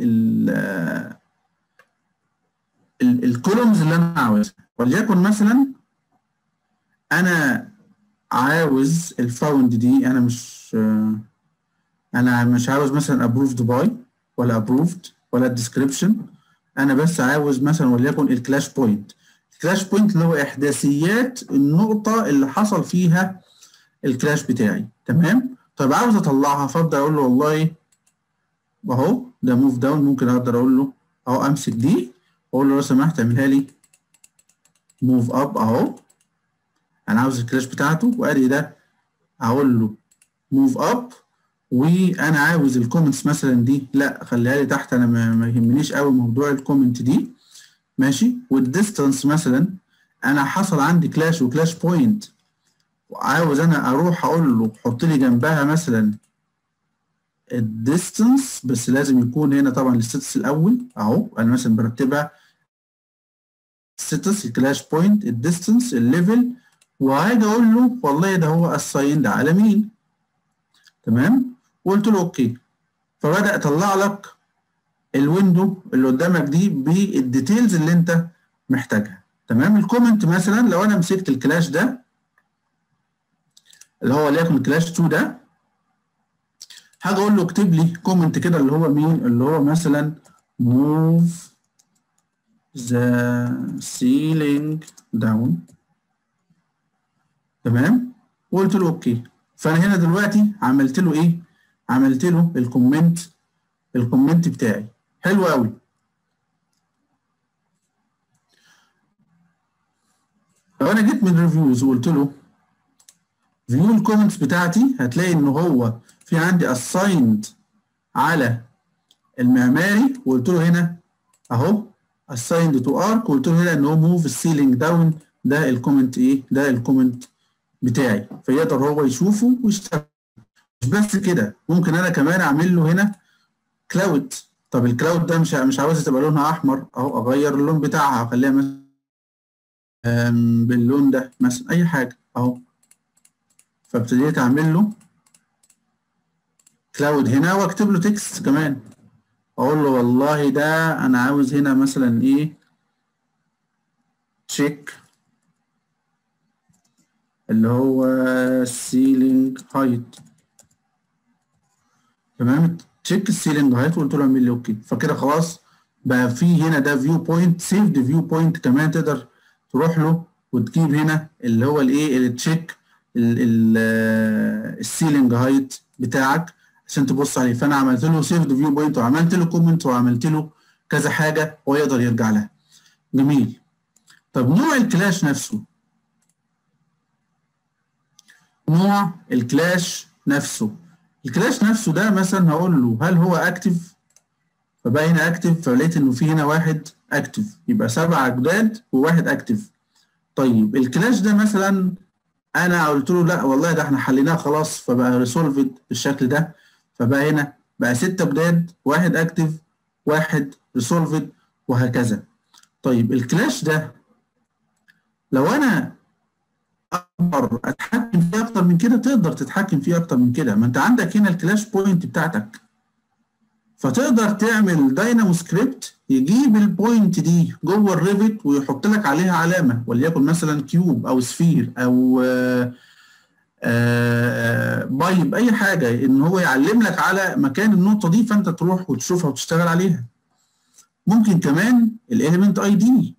ال الكولومز اللي انا عاوزها وليكن مثلا انا عاوز الفاوند دي انا مش انا مش عاوز مثلا ابروفد باي ولا ابروفد ولا الديسكريبشن انا بس عاوز مثلا وليكن الكلاش بوينت الكلاش بوينت اللي هو احداثيات النقطه اللي حصل فيها الكلاش بتاعي تمام طيب عاوز اطلعها فابدا اقول له والله اهو ده موف داون ممكن اقدر اقول له اهو امسك دي واقول له لو سمحت اعملها لي موف اب اهو انا عاوز الكلاش بتاعته وادي ده اقول له موف اب وانا عاوز الكومنتس مثلا دي لا خليها لي تحت انا ما يهمنيش قوي موضوع الكومنت دي ماشي والديستانس مثلا انا حصل عندي كلاش وكلاش بوينت وعاوز انا اروح اقول له حط لي جنبها مثلا الديستانس بس لازم يكون هنا طبعا الستاتس الاول اهو انا مثلا برتبها الستاتس الكلاش بوينت الديستانس الليفل وهاجي اقول له والله ده هو اسايند على مين تمام وقلت له اوكي فبدا يطلع لك الويندو اللي قدامك دي بالديتيلز اللي انت محتاجها تمام الكومنت مثلا لو انا مسكت الكلاش ده اللي هو ليكن كلاش 2 ده هاجي اقول له اكتب لي كومنت كده اللي هو مين اللي هو مثلا move the ceiling down تمام وقلت له اوكي فانا هنا دلوقتي عملت له ايه عملت له الكومنت الكومنت بتاعي حلو قوي لو انا جيت من ريفيوز وقلت له فيو الكومنتس بتاعتي هتلاقي ان هو في عندي assigned على المعماري وقلت له هنا اهو assigned to arc وقلت له هنا ان هو move السيلينج داون ده الكومنت ايه ده الكومنت بتاعي فيقدر هو يشوفه ويشتغل مش بس كده ممكن انا كمان اعمل له هنا كلاود طب الكلاود ده مش مش عاوزها تبقى لونها احمر اهو اغير اللون بتاعها اخليها مثلا باللون ده مثلا اي حاجه اهو فابتديت اعمل له كلاود هنا واكتب له تكست كمان اقول له والله ده انا عاوز هنا مثلا ايه تشيك اللي هو سيلينج هايت تمام تشيك السيلينج هايت وقلت له اعمل لي اوكي فكده خلاص بقى في هنا ده فيو بوينت سيفد فيو بوينت كمان تقدر تروح له وتجيب هنا اللي هو الايه اللي تشيك السيلينج هايت بتاعك عشان تبص عليه فانا عملت له سيفد فيو بوينت وعملت له كومنت وعملت له كذا حاجه هو يقدر يرجع لها جميل طب نوع الكلاش نفسه نوع الكلاش نفسه الكلاش نفسه ده مثلا هقول له هل هو اكتف فبقى هنا اكتف فلقيت انه في هنا واحد اكتف يبقى سبعه جداد وواحد اكتف طيب الكلاش ده مثلا انا قلت له لا والله ده احنا حليناه خلاص فبقى ريسولفد بالشكل ده فبقى هنا بقى ستة جداد واحد اكتف واحد ريسولفد وهكذا طيب الكلاش ده لو انا اقدر اتحكم فيه اكتر من كده تقدر تتحكم فيه اكتر من كده ما انت عندك هنا الكلاش بوينت بتاعتك فتقدر تعمل داينامو سكريبت يجيب البوينت دي جوه الريفت ويحط لك عليها علامه وليكن مثلا كيوب او سفير او آآ آآ بايب اي حاجه ان هو يعلم لك على مكان النقطه دي فانت تروح وتشوفها وتشتغل عليها ممكن كمان الاليمنت اي دي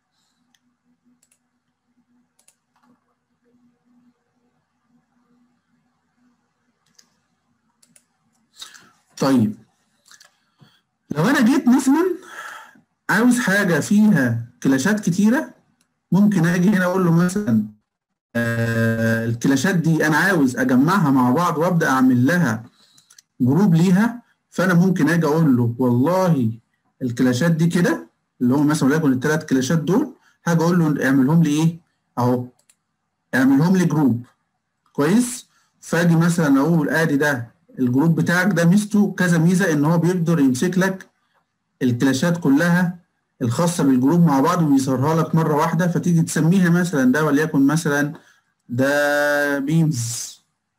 طيب لو انا جيت مثلا عاوز حاجه فيها كلاشات كتيره ممكن اجي هنا اقول له مثلا آه الكلاشات دي انا عاوز اجمعها مع بعض وابدا اعمل لها جروب ليها فانا ممكن اجي اقول له والله الكلاشات دي كده اللي هم مثلا وليكن الثلاث كلاشات دول هاجي اقول له اعملهم لي ايه اهو اعملهم لي جروب كويس فاجي مثلا اقول ادي ده الجروب بتاعك ده ميزته كذا ميزه ان هو بيقدر يمسك لك الكلاشات كلها الخاصه بالجروب مع بعض ويظهرها لك مره واحده فتيجي تسميها مثلا ده وليكن مثلا ده بيمز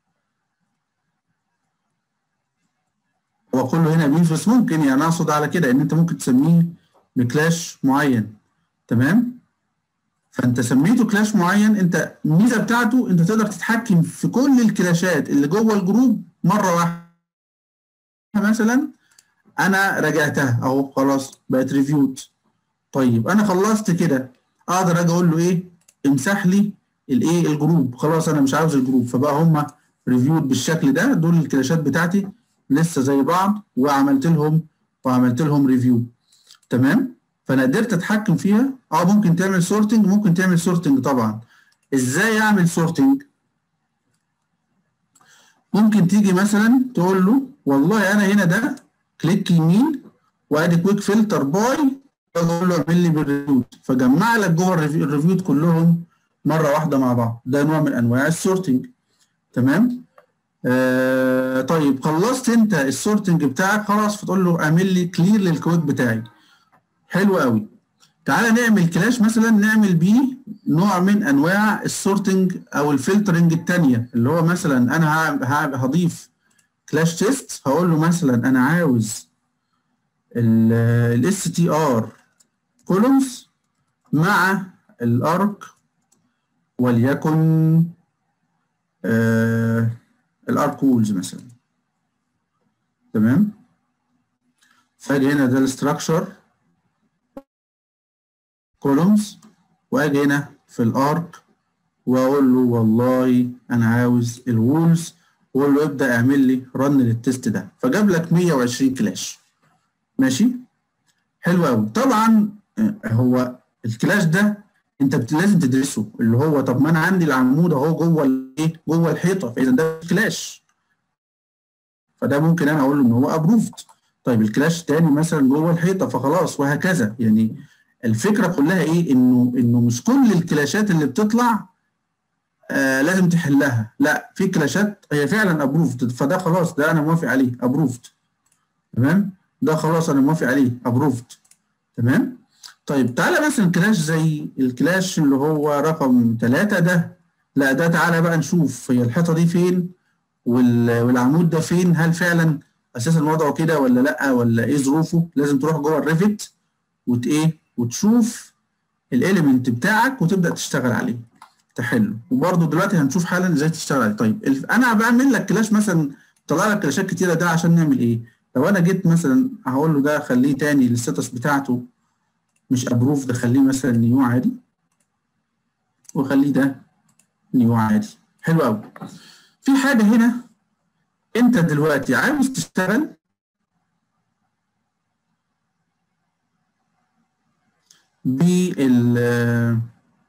هو كله هنا بيمز بس ممكن يعني اقصد على كده ان انت ممكن تسميه بكلاش معين تمام فانت سميته كلاش معين انت الميزه بتاعته انت تقدر تتحكم في كل الكلاشات اللي جوه الجروب مره واحده مثلا انا راجعتها اهو خلاص بقت ريفيود طيب انا خلصت كده اقدر اجي اقول له ايه امسح لي الايه الجروب خلاص انا مش عاوز الجروب فبقى هم ريفيود بالشكل ده دول الكلاشات بتاعتي لسه زي بعض وعملت لهم وعملت لهم ريفيو تمام فانا قدرت اتحكم فيها اه ممكن تعمل سورتنج ممكن تعمل سورتنج طبعا ازاي اعمل سورتنج ممكن تيجي مثلا تقول له والله انا هنا ده كليك يمين وادي كويك فلتر باي اقول له اعمل لي بالريفيوت فجمع لك جوه الريفيوت كلهم مره واحده مع بعض ده نوع من انواع السورتنج تمام آه طيب خلصت انت السورتنج بتاعك خلاص فتقول له اعمل لي كلير للكويك بتاعي حلو قوي تعالى نعمل كلاش مثلا نعمل بيه نوع من انواع السورتنج او الفلترنج الثانيه اللي هو مثلا انا هضيف كلاش تيست هقول له مثلا انا عاوز الاس تي ار كولومز مع الارك وليكن آه الارك وولز مثلا تمام فاجي هنا ده الاستراكشر كولومز واجي هنا في الارك واقول له والله انا عاوز الوولز واقول له ابدا اعمل لي رن للتست ده فجاب لك 120 كلاش ماشي حلو قوي طبعا هو الكلاش ده انت لازم تدرسه اللي هو طب ما انا عندي العمود اهو جوه الايه جوه الحيطه فاذا ده كلاش فده ممكن انا اقول له ان هو ابروفد طيب الكلاش تاني مثلا جوه الحيطه فخلاص وهكذا يعني الفكره كلها ايه انه انه مش كل الكلاشات اللي بتطلع آه لازم تحلها لا في كلاشات هي فعلا ابروفد فده خلاص ده انا موافق عليه ابروفد تمام ده خلاص انا موافق عليه ابروفد تمام طيب تعالى مثلا كلاش زي الكلاش اللي هو رقم ثلاثة ده لا ده تعالى بقى نشوف هي الحيطة دي فين والعمود ده فين هل فعلا اساسا وضعه كده ولا لا ولا ايه ظروفه لازم تروح جوه الريفت وت ايه وتشوف الاليمنت بتاعك وتبدا تشتغل عليه تحله وبرده دلوقتي هنشوف حالا ازاي تشتغل عليه طيب انا بعمل لك كلاش مثلا طلع لك كلاشات كتيره ده عشان نعمل ايه لو انا جيت مثلا هقول له ده خليه تاني الستاتس بتاعته مش ابروف ده خليه مثلا نيو عادي وخليه ده نيو عادي حلو قوي في حاجه هنا انت دلوقتي عاوز تشتغل بال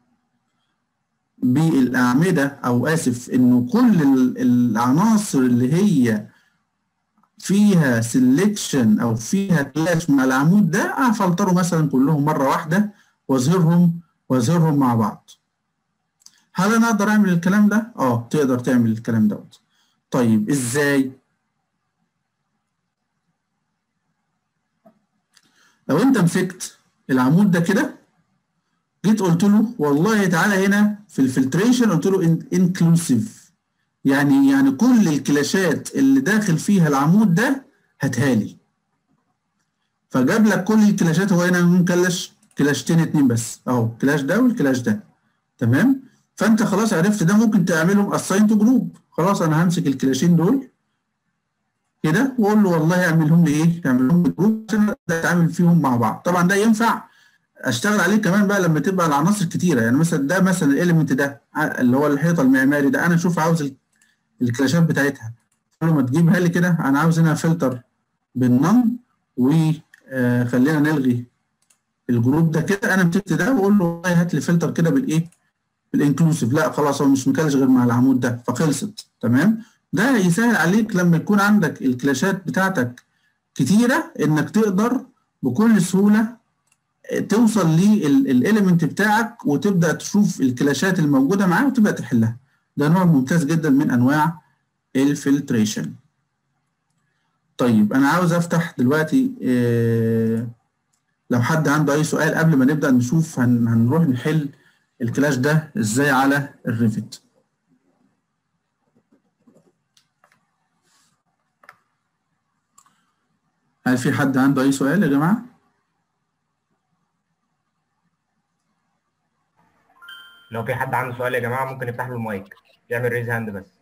بالاعمده او اسف انه كل العناصر اللي هي فيها سيلكشن او فيها كلاش مع العمود ده هفلتره مثلا كلهم مره واحده واظهرهم واظهرهم مع بعض هل انا اقدر اعمل الكلام ده اه تقدر تعمل الكلام دوت طيب ازاي لو انت مسكت العمود ده كده جيت قلت له والله تعالى هنا في الفلتريشن قلت له انكلوسيف يعني يعني كل الكلاشات اللي داخل فيها العمود ده هاتها لي فجاب لك كل الكلاشات هو هنا مكلش كلاشتين اتنين بس اهو كلاش ده والكلاش ده تمام فانت خلاص عرفت ده ممكن تعملهم اساين تو جروب خلاص انا همسك الكلاشين دول كده واقول له والله اعملهم لي ايه؟ اعملهم لي جروب عشان اتعامل فيهم مع بعض طبعا ده ينفع اشتغل عليه كمان بقى لما تبقى العناصر كتيره يعني مثلا ده مثلا الاليمنت ده اللي هو الحيطه المعماري ده انا اشوف عاوز الكلاشات بتاعتها اقول له ما تجيبها لي كده انا عاوز هنا فلتر بالنم وخلينا نلغي الجروب ده كده انا مسكت ده واقول له والله هات لي فلتر كده بالايه؟ بالانكلوسيف لا خلاص هو مش مكلش غير مع العمود ده فخلصت تمام ده يسهل عليك لما يكون عندك الكلاشات بتاعتك كتيره انك تقدر بكل سهوله توصل للاليمنت بتاعك وتبدا تشوف الكلاشات الموجوده معاه وتبدا تحلها ده نوع ممتاز جدا من انواع الفلتريشن طيب انا عاوز افتح دلوقتي إيه لو حد عنده اي سؤال قبل ما نبدا نشوف هن هنروح نحل الكلاش ده ازاي على الريفت هل في حد عنده اي سؤال يا جماعه لو في حد عنده سؤال يا جماعه ممكن يفتح له المايك يعمل ريز هاند بس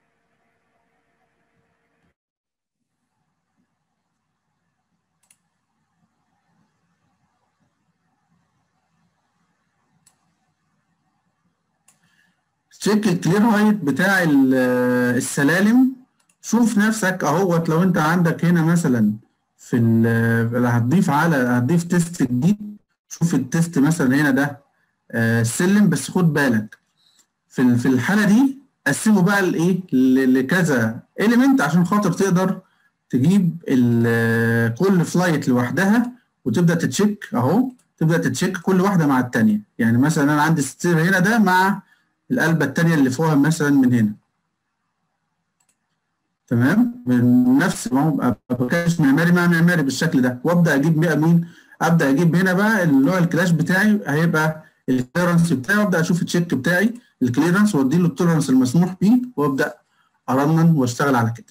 تشيك الكلير هايت بتاع السلالم شوف نفسك اهوت لو انت عندك هنا مثلا في اللي هتضيف على هتضيف تيست جديد شوف التيست مثلا هنا ده السلم بس خد بالك في في الحاله دي قسمه بقى لايه لكذا اليمنت عشان خاطر تقدر تجيب كل فلايت لوحدها وتبدا تتشيك اهو تبدا تتشيك كل واحده مع الثانيه يعني مثلا انا عندي ستير هنا ده مع القلبه الثانيه اللي فوقها مثلا من هنا تمام من نفس ما هو بكاش معماري مع معماري بالشكل ده وابدا اجيب بقى مين ابدا اجيب هنا بقى اللي هو الكلاش بتاعي هيبقى الكليرنس بتاعي وابدا اشوف التشيك بتاعي الكليرنس وادي له التولرنس المسموح بيه وابدا ارنن واشتغل على كده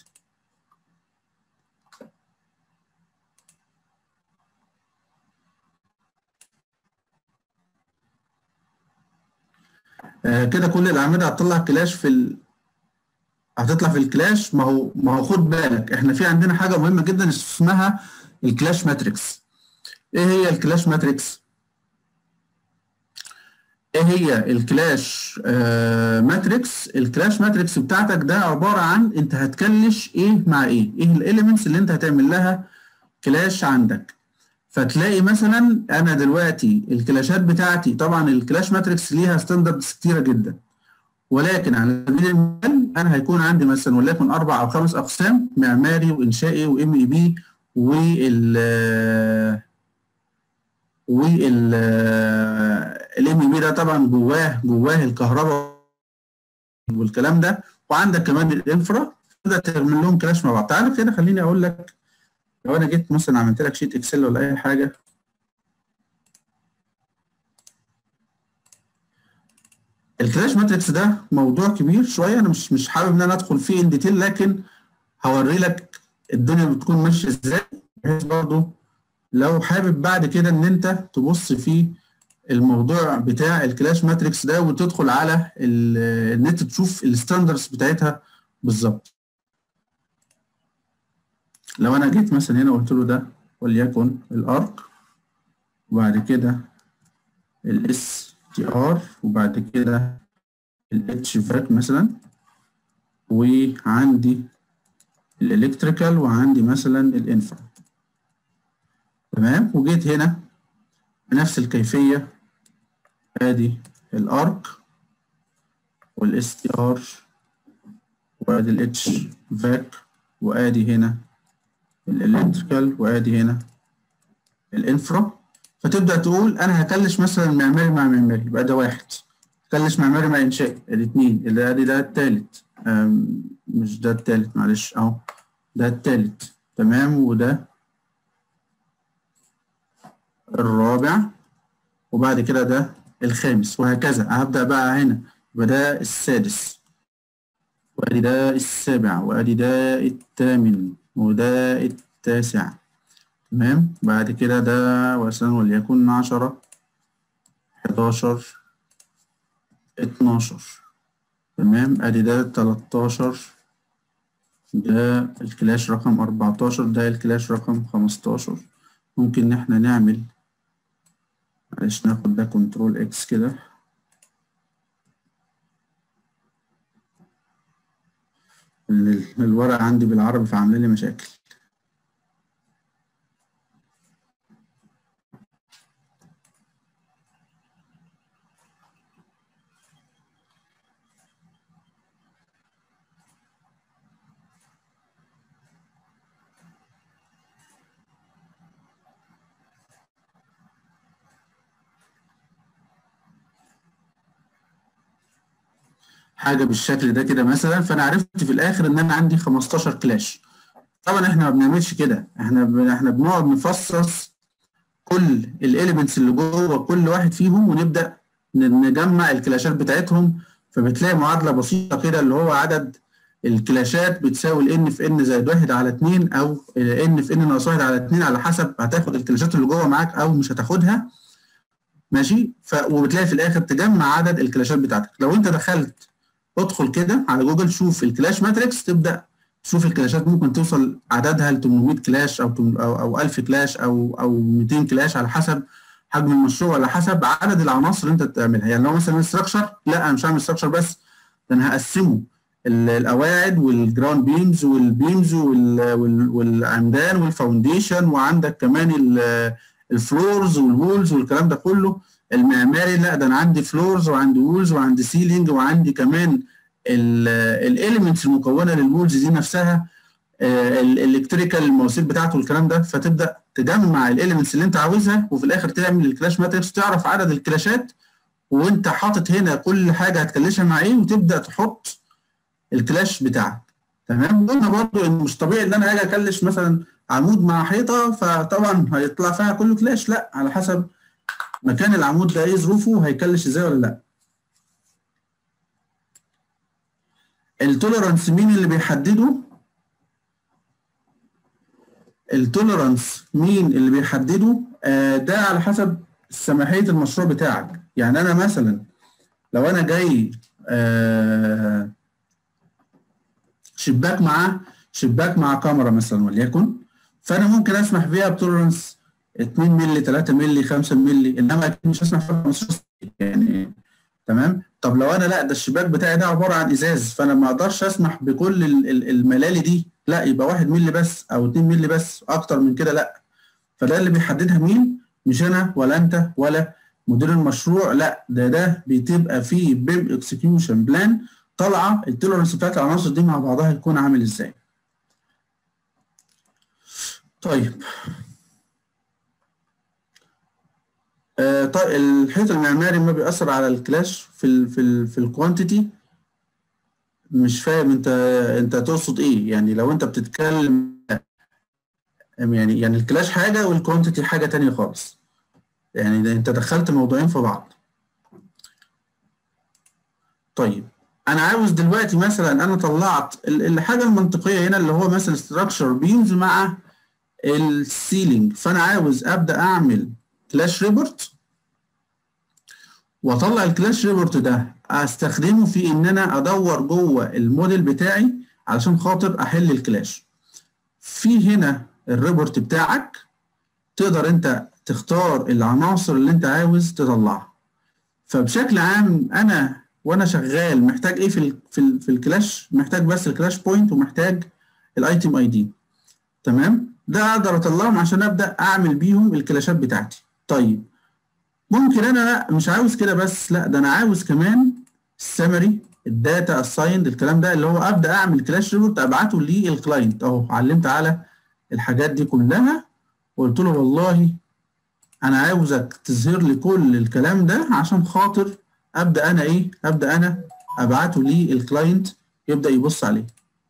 آه كده كل الاعمده هتطلع كلاش في ال... هتطلع في الكلاش ما هو ما هو خد بالك احنا في عندنا حاجه مهمه جدا اسمها الكلاش ماتريكس ايه هي الكلاش ماتريكس ايه هي الكلاش آه ماتريكس الكلاش ماتريكس بتاعتك ده عباره عن انت هتكلش ايه مع ايه ايه الاليمنتس اللي انت هتعمل لها كلاش عندك فتلاقي مثلا انا دلوقتي الكلاشات بتاعتي طبعا الكلاش ماتريكس ليها ستاندردز كتيره جدا ولكن على سبيل المثال انا هيكون عندي مثلا وليكن اربع او خمس اقسام معماري وانشائي وام اي بي وال وال الام اي بي ده طبعا جواه جواه الكهرباء والكلام ده وعندك كمان الانفرا تقدر تعمل لهم كلاش مع بعض تعالى كده خليني اقول لك لو انا جيت مثلا عملت لك شيت اكسل ولا اي حاجه الكلاش ماتريكس ده موضوع كبير شويه انا مش مش حابب ان انا ادخل فيه ان ديتيل لكن هوري لك الدنيا بتكون ماشيه ازاي بحيث برضه لو حابب بعد كده ان انت تبص في الموضوع بتاع الكلاش ماتريكس ده وتدخل على النت تشوف الستاندردز بتاعتها بالظبط لو انا جيت مثلا هنا قلت له ده وليكن الارك وبعد كده الاس تي ار وبعد كده الاتش فاك مثلا وعندي الالكتريكال وعندي مثلا الانفرا تمام وجيت هنا بنفس الكيفيه ادي الارك والاس تي ار وادي الاتش فاك وادي هنا الالكتريكال وادي هنا الانفرا فتبدا تقول انا هكلش مثلا معماري مع معماري يبقى ده واحد هكلش معماري مع انشائي الاثنين اللي ادي ده الثالث مش ده الثالث معلش اهو ده الثالث تمام وده الرابع وبعد كده ده الخامس وهكذا هبدأ بقى هنا يبقى ده السادس وادي ده السابع وادي ده الثامن وده التاسع تمام بعد كده ده مثلا وليكن عشرة حداشر اتناشر تمام ادي ده تلاتاشر ده الكلاش رقم اربعتاشر ده الكلاش رقم خمستاشر ممكن ان احنا نعمل معلش ناخد ده كنترول اكس كده الورق عندي بالعربي فعامله لي مشاكل حاجه بالشكل ده كده مثلا فانا عرفت في الاخر ان انا عندي 15 كلاش طبعا احنا ما بنعملش كده احنا ب... احنا بنقعد نفصص كل الاليمنتس اللي جوه كل واحد فيهم ونبدا نجمع الكلاشات بتاعتهم فبتلاقي معادله بسيطه كده اللي هو عدد الكلاشات بتساوي الان في ان زائد واحد على اتنين او ان في ان ناقص واحد على اتنين على حسب هتاخد الكلاشات اللي جوه معاك او مش هتاخدها ماشي ف... وبتلاقي في الاخر تجمع عدد الكلاشات بتاعتك لو انت دخلت ادخل كده على جوجل شوف الكلاش ماتريكس تبدا تشوف الكلاشات ممكن توصل عددها ل 800 كلاش او او او 1000 كلاش او او 200 كلاش على حسب حجم المشروع على حسب عدد العناصر اللي انت بتعملها يعني لو مثلا ستراكشر لا انا مش هعمل ستراكشر بس ده انا هقسمه القواعد والجراوند بيمز والبيمز والعمدان والفاونديشن وعندك كمان الفلورز والوولز والكلام ده كله المعماري لا ده انا عندي فلورز وعندي وولز وعندي سيلينج وعندي كمان الاليمنتس المكونه للوولز دي نفسها الالكتريكال المواسير بتاعته والكلام ده فتبدا تجمع الاليمنتس اللي انت عاوزها وفي الاخر تعمل الكلاش ماتريكس تعرف عدد الكلاشات وانت حاطط هنا كل حاجه هتكلشها مع ايه وتبدا تحط الكلاش بتاعك تمام قلنا برضو ان مش طبيعي ان انا اجي اكلش مثلا عمود مع حيطه فطبعا هيطلع فيها كله كلاش لا على حسب مكان العمود ده ايه ظروفه هيكلش ازاي ولا لا التوليرانس مين اللي بيحدده التوليرانس مين اللي بيحدده آه ده على حسب سماحيه المشروع بتاعك يعني انا مثلا لو انا جاي آه شباك مع شباك مع كاميرا مثلا وليكن فانا ممكن اسمح بيها بتوليرانس 2 مللي 3 مللي 5 مللي انما اكيد مش هسمح بيها 15 يعني تمام طب لو انا لا ده الشباك بتاعي ده عباره عن ازاز فانا ما اقدرش اسمح بكل الملالي دي لا يبقى 1 مللي بس او 2 مللي بس اكتر من كده لا فده اللي بيحددها مين مش انا ولا انت ولا مدير المشروع لا ده ده بتبقى فيه بيم اكسكيوشن بلان طالعه التولرنس بتاعت العناصر دي مع بعضها هيكون عامل ازاي طيب آه طيب الحيط المعماري ما بيأثر على الكلاش في ال في ال في الكوانتيتي مش فاهم انت انت تقصد ايه يعني لو انت بتتكلم يعني يعني الكلاش حاجه والكوانتيتي حاجه تانية خالص يعني انت دخلت موضوعين في بعض طيب انا عاوز دلوقتي مثلا انا طلعت الحاجه المنطقيه هنا اللي هو مثلا ستراكشر بيمز مع السيلينج فانا عاوز ابدا اعمل كلاش ريبورت واطلع الكلاش ريبورت ده استخدمه في ان انا ادور جوه الموديل بتاعي علشان خاطر احل الكلاش في هنا الريبورت بتاعك تقدر انت تختار العناصر اللي انت عاوز تطلعها فبشكل عام انا وانا شغال محتاج ايه في ال في, ال في الكلاش محتاج بس الكلاش بوينت ومحتاج الايتم اي دي تمام ده اقدر اطلعهم عشان ابدا اعمل بيهم الكلاشات بتاعتي طيب ممكن انا لا مش عاوز كده بس لا ده انا عاوز كمان السمري الداتا اسايند الكلام ده اللي هو ابدا اعمل كلاش ريبورت ابعته للكلاينت اهو علمت على الحاجات دي كلها وقلت له والله انا عاوزك تظهر لي كل الكلام ده عشان خاطر ابدا انا ايه ابدا انا ابعته للكلاينت يبدا يبص عليه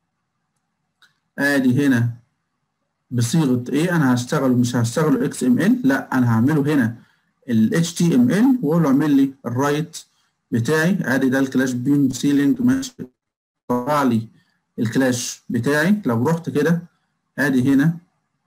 ادي هنا بصيغه ايه انا هشتغل مش هشتغله اكس ام ال لا انا هعمله هنا ال HTML واقول له اعمل لي الرايت بتاعي ادي ده الكلاش بيم سيلينج ماشي طلع لي الكلاش بتاعي لو رحت كده ادي هنا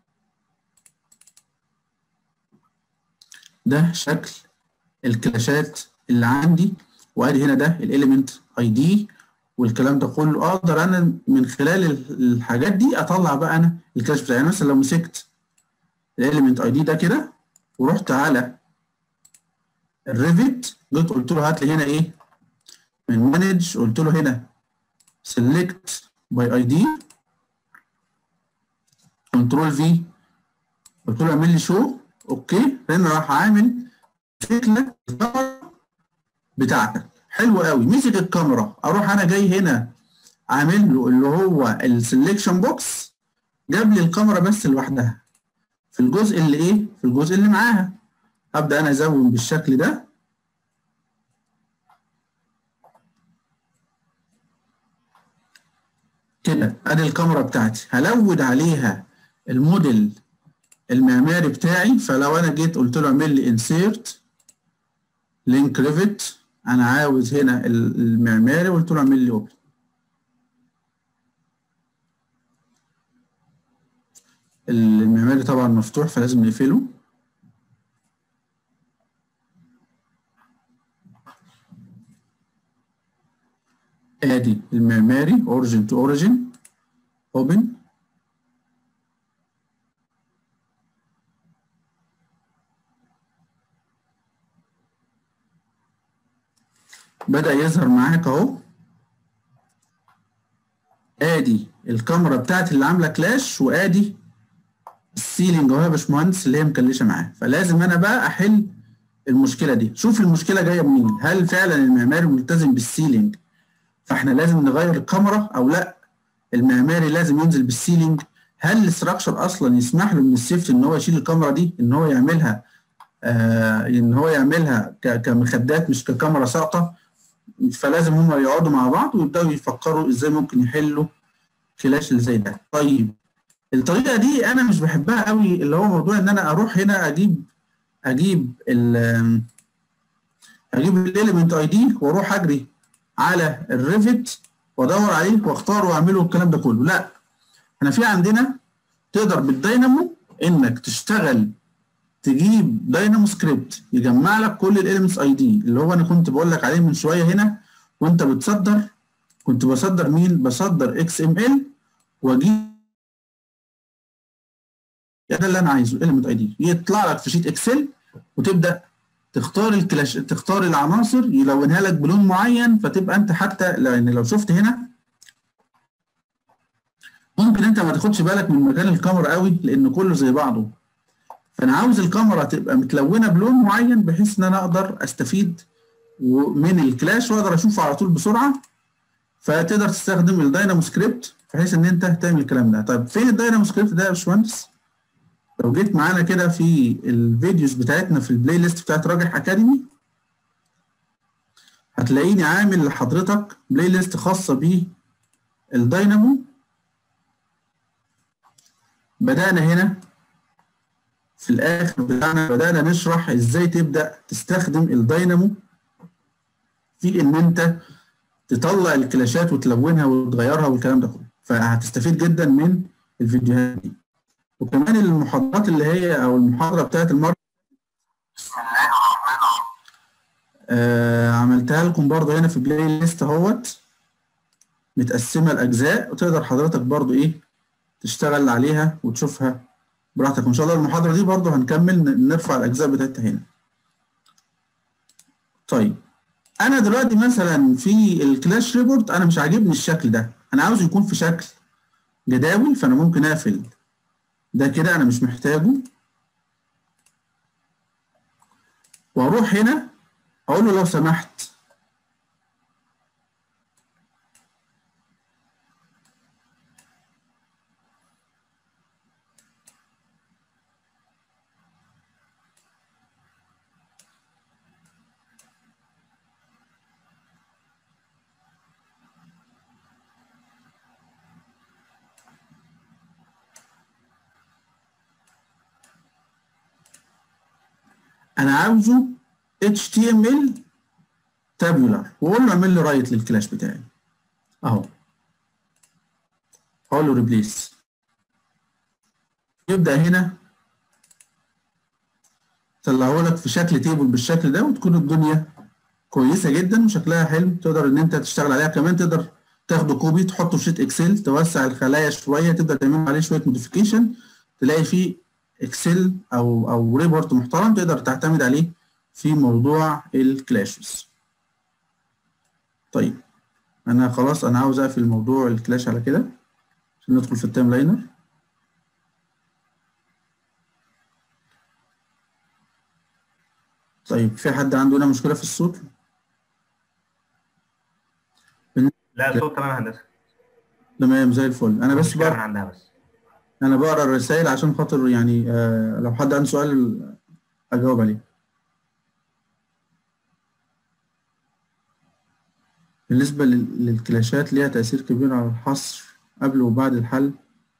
ده شكل الكلاشات اللي عندي وادي هنا ده الاليمنت اي دي والكلام ده كله اقدر انا من خلال الحاجات دي اطلع بقى انا الكلاش بتاعي يعني مثلا لو مسكت الاليمنت اي دي ده كده ورحت على الريفت جيت قلت له هات لي هنا ايه من مانج قلت له هنا سيلكت باي اي دي كنترول في قلت له اعمل لي شو اوكي هنا راح عامل شكل الكاميرا بتاعتك حلو قوي مسك الكاميرا اروح انا جاي هنا عامل له اللي هو السلكشن بوكس جاب لي الكاميرا بس لوحدها في الجزء اللي ايه في الجزء اللي معاها ابدا انا ازود بالشكل ده كده ادي الكاميرا بتاعتي هلود عليها الموديل المعماري بتاعي فلو انا جيت قلت له اعمل لي انسيرت لينك ريفت انا عاوز هنا المعماري قلت له اعمل لي اوبن المعماري طبعا مفتوح فلازم نقفله ادي المعماري اوريجين تو اوريجين اوبن بدأ يظهر معاك اهو ادي الكاميرا بتاعتي اللي عامله كلاش وادي السيلينج اهو يا باشمهندس اللي هي مكلشه معاه فلازم انا بقى احل المشكله دي شوف المشكله جايه منين هل فعلا المعماري ملتزم بالسيلينج فاحنا لازم نغير الكاميرا او لا المعماري لازم ينزل بالسيلينج هل الاستراكشر اصلا يسمح له من السيفتي ان هو يشيل الكاميرا دي ان هو يعملها آه ان هو يعملها كمخدات مش ككاميرا ساقطه فلازم هم يقعدوا مع بعض ويبداوا يفكروا ازاي ممكن يحلوا كلاش اللي زي ده طيب الطريقه دي انا مش بحبها قوي اللي هو موضوع ان انا اروح هنا اجيب اجيب ال اجيب الاليمنت اي دي واروح اجري على الريفت وادور عليه واختاره واعمله الكلام ده كله لا احنا في عندنا تقدر بالداينامو انك تشتغل تجيب داينامو سكريبت يجمع لك كل الاليمنتس اي دي اللي هو انا كنت بقول لك عليه من شويه هنا وانت بتصدر كنت بصدر مين بصدر اكس ام ال واجيب ده اللي انا عايزه اليمنت اي دي يطلع لك في شيت اكسل وتبدا تختار الكلاش تختار العناصر يلونها لك بلون معين فتبقى انت حتى لان لو شفت هنا ممكن انت ما تاخدش بالك من مكان الكاميرا قوي لان كله زي بعضه فانا عاوز الكاميرا تبقى متلونه بلون معين بحيث ان انا اقدر استفيد من الكلاش واقدر اشوفه على طول بسرعه فتقدر تستخدم الداينامو سكريبت بحيث ان انت تعمل الكلام ده طيب فين الداينامو سكريبت ده يا باشمهندس لو جيت معانا كده في الفيديوز بتاعتنا في البلاي ليست بتاعت راجح اكاديمي هتلاقيني عامل لحضرتك بلاي ليست خاصه بالداينامو بدأنا هنا في الآخر بتاعنا بدأنا نشرح إزاي تبدأ تستخدم الداينامو في إن أنت تطلع الكلاشات وتلونها وتغيرها والكلام ده كله فهتستفيد جدا من الفيديوهات دي وكمان المحاضرات اللي هي أو المحاضرة بتاعت المرة بسم الله الرحمن الرحيم آه عملتها لكم برضه هنا في بلاي ليست اهوت متقسمة لأجزاء وتقدر حضرتك برضه إيه تشتغل عليها وتشوفها براحتك وان شاء الله المحاضره دي برضو هنكمل نرفع الاجزاء بتاعتها هنا طيب انا دلوقتي مثلا في الكلاش ريبورت انا مش عاجبني الشكل ده انا عاوز يكون في شكل جداول فانا ممكن اقفل ده كده انا مش محتاجه واروح هنا اقول له لو سمحت انا عاوزه HTML تابيولار واقول له اعمل لي رايت للكلاش بتاعي اهو اقول له ريبليس يبدا هنا طلعه لك في شكل تيبل بالشكل ده وتكون الدنيا كويسه جدا وشكلها حلو تقدر ان انت تشتغل عليها كمان تقدر تاخده كوبي تحطه في شيت اكسل توسع الخلايا شويه تبدا تعمل عليه شويه موديفيكيشن تلاقي فيه اكسل او او ريبورت محترم تقدر تعتمد عليه في موضوع الكلاشز طيب انا خلاص انا عاوز اقفل موضوع الكلاش على كده عشان ندخل في التايم لاينر طيب في حد عنده هنا مشكله في الصوت لا الصوت تمام يا هندسه تمام زي الفل انا بس مشكله من بقرا عندها بس انا بقرا الرسائل عشان خاطر يعني آه لو حد عنده سؤال اجاوب عليه بالنسبه لل- للكلاشات ليها تاثير كبير على الحصر قبل وبعد الحل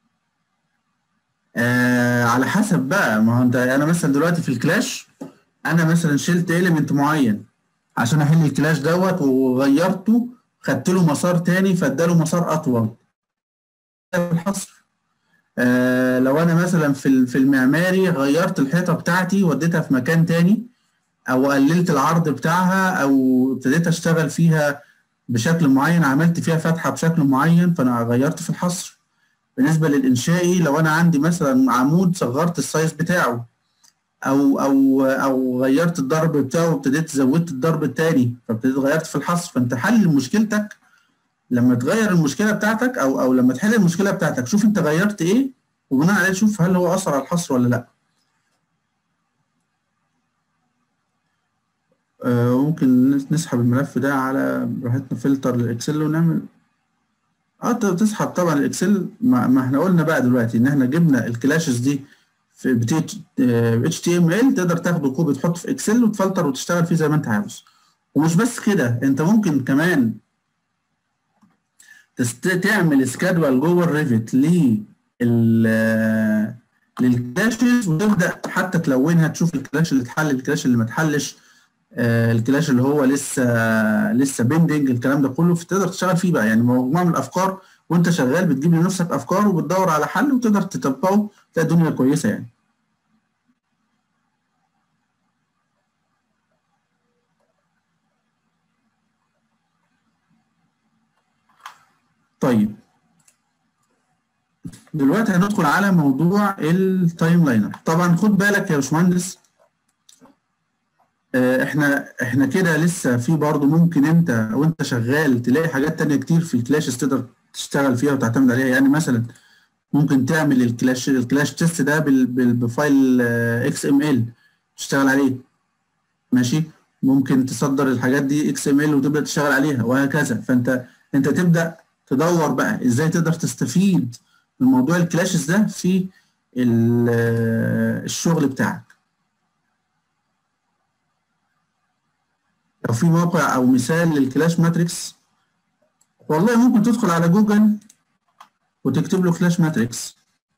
آه على حسب بقى ما هو انت انا مثلا دلوقتي في الكلاش انا مثلا شلت اليمنت معين عشان احل الكلاش دوت وغيرته خدت له مسار تاني فاداله مسار اطول ده الحصر آه لو انا مثلا في ال- في المعماري غيرت الحيطه بتاعتي وديتها في مكان تاني او قللت العرض بتاعها او ابتديت اشتغل فيها بشكل معين عملت فيها فتحه بشكل معين فانا غيرت في الحصر بالنسبه للانشائي لو انا عندي مثلا عمود صغرت السايز بتاعه او او او غيرت الضرب بتاعه وابتديت زودت الضرب التاني فابتديت غيرت في الحصر فانت حل مشكلتك لما تغير المشكله بتاعتك او او لما تحل المشكله بتاعتك شوف انت غيرت ايه وبناء عليه شوف هل هو اثر على الحصر ولا لا آه، ممكن نس- نسحب الملف ده على براحتنا فلتر للاكسل ونعمل اه ت- تسحب طبعا الاكسل ما, ما احنا قلنا بقى دلوقتي ان احنا جبنا الكلاشز دي في بتيت اتش تي ام ال تقدر تاخده كوبي تحطه في اكسل وتفلتر وتشتغل فيه زي ما انت عاوز ومش بس كده انت ممكن كمان تست... تعمل سكادوال جوه الريفت لل للكلاشز وتبدا حتى تلونها تشوف الكلاش اللي اتحل الكلاش اللي ما اتحلش آه، الكلاش اللي هو لسه لسه بيندنج الكلام ده كله فتقدر تشتغل فيه بقى يعني مجموعه من الافكار وانت شغال بتجيب لنفسك افكار وبتدور على حل وتقدر تطبقه تلاقي الدنيا كويسه يعني طيب دلوقتي هندخل على موضوع التايم لاينر طبعا خد بالك يا باشمهندس آه، احنا احنا كده لسه في برضه ممكن انت وانت شغال تلاقي حاجات تانية كتير في الكلاشز تقدر تشتغل فيها وتعتمد عليها يعني مثلا ممكن تعمل الكلاش الكلاش تيست ده بال- بال- بفايل اكس ام ال تشتغل عليه ماشي ممكن تصدر الحاجات دي اكس ام ال وتبدا تشتغل عليها وهكذا فانت انت تبدا تدور بقى ازاي تقدر تستفيد من موضوع الكلاشز ده في ال- آه، الشغل بتاعك لو في موقع او مثال للكلاش ماتريكس والله ممكن تدخل على جوجل وتكتب له كلاش ماتريكس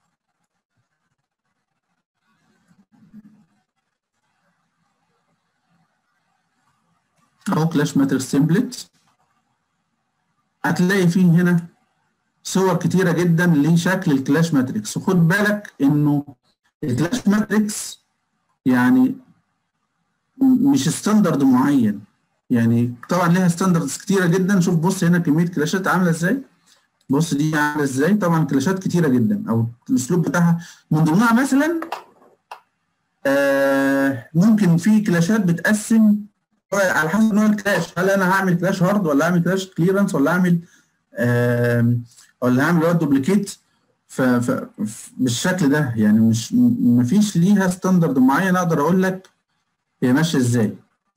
اهو كلاش ماتريكس تمبلت هتلاقي فيه هنا صور كتيرة جدا لشكل الكلاش ماتريكس وخد بالك انه الكلاش ماتريكس يعني م- مش ستاندرد معين يعني طبعا ليها ستاندردز كتيرة جدا شوف بص هنا كمية كلاشات عاملة ازاي بص دي عاملة ازاي طبعا كلاشات كتيرة جدا او الاسلوب بتاعها من ضمنها مثلا آه ممكن في كلاشات بتقسم على حسب نوع الكلاش هل انا هعمل كلاش هارد ولا هعمل كلاش كليرنس ولا هعمل آم، ولا هعمل واد دوبليكيت ف- ف- ف- بالشكل ده يعني مش م- مفيش ليها ستاندرد معين اقدر اقول لك هي ماشيه ازاي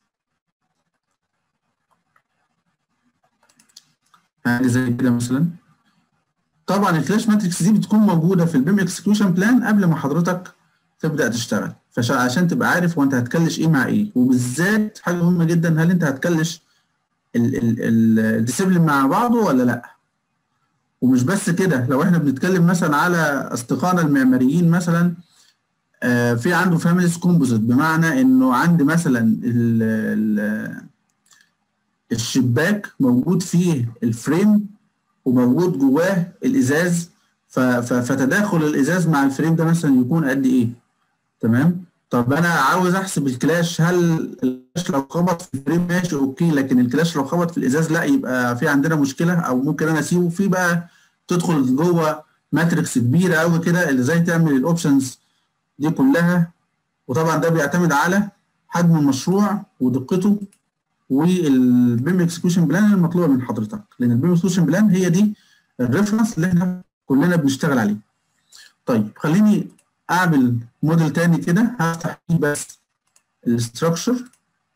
حاجه زي كده مثلا طبعا الكلاش ماتريكس دي بتكون موجوده في البيم اكسكيوشن بلان قبل ما حضرتك تبدا تشتغل فعشان تبقى عارف هو انت هتكلش ايه مع ايه وبالذات حاجه مهمه جدا هل انت هتكلش الديسيبلين مع بعضه ولا لا ومش بس كده لو احنا بنتكلم مثلا على اصدقائنا المعماريين مثلا آه في عنده فاميليز كومبوزيت بمعنى انه عندي مثلا ال ال الشباك موجود فيه الفريم وموجود جواه الازاز فتداخل الازاز مع الفريم ده مثلا يكون قد ايه تمام طب انا عاوز احسب الكلاش هل الكلاش لو خبط في الفريم ماشي اوكي لكن الكلاش لو خبط في الازاز لا يبقى في عندنا مشكله او ممكن انا اسيبه في بقى تدخل جوه ماتريكس كبيره قوي كده اللي ازاي تعمل الاوبشنز دي كلها وطبعا ده بيعتمد على حجم المشروع ودقته والبيم اكسكيوشن بلان المطلوبه من حضرتك لان البيم اكسكيوشن بلان هي دي الريفرنس اللي احنا كلنا بنشتغل عليه طيب خليني اعمل موديل تاني كده هفتح فيه بس الاستراكشر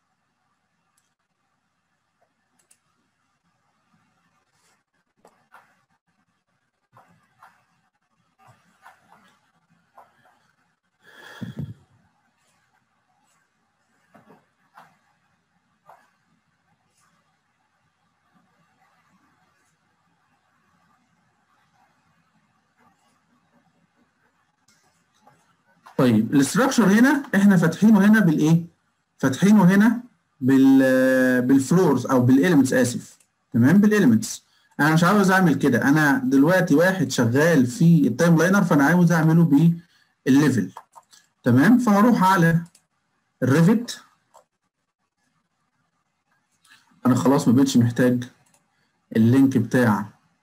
طيب الاستراكشر هنا احنا فاتحينه هنا بالايه؟ فاتحينه هنا بال بالفلورز او بالاليمنتس اسف تمام بالاليمنتس انا مش عاوز اعمل كده انا دلوقتي واحد شغال في التايم لاينر فانا عاوز اعمله بالليفل تمام فهروح على الريفت انا خلاص ما بقتش محتاج اللينك بتاع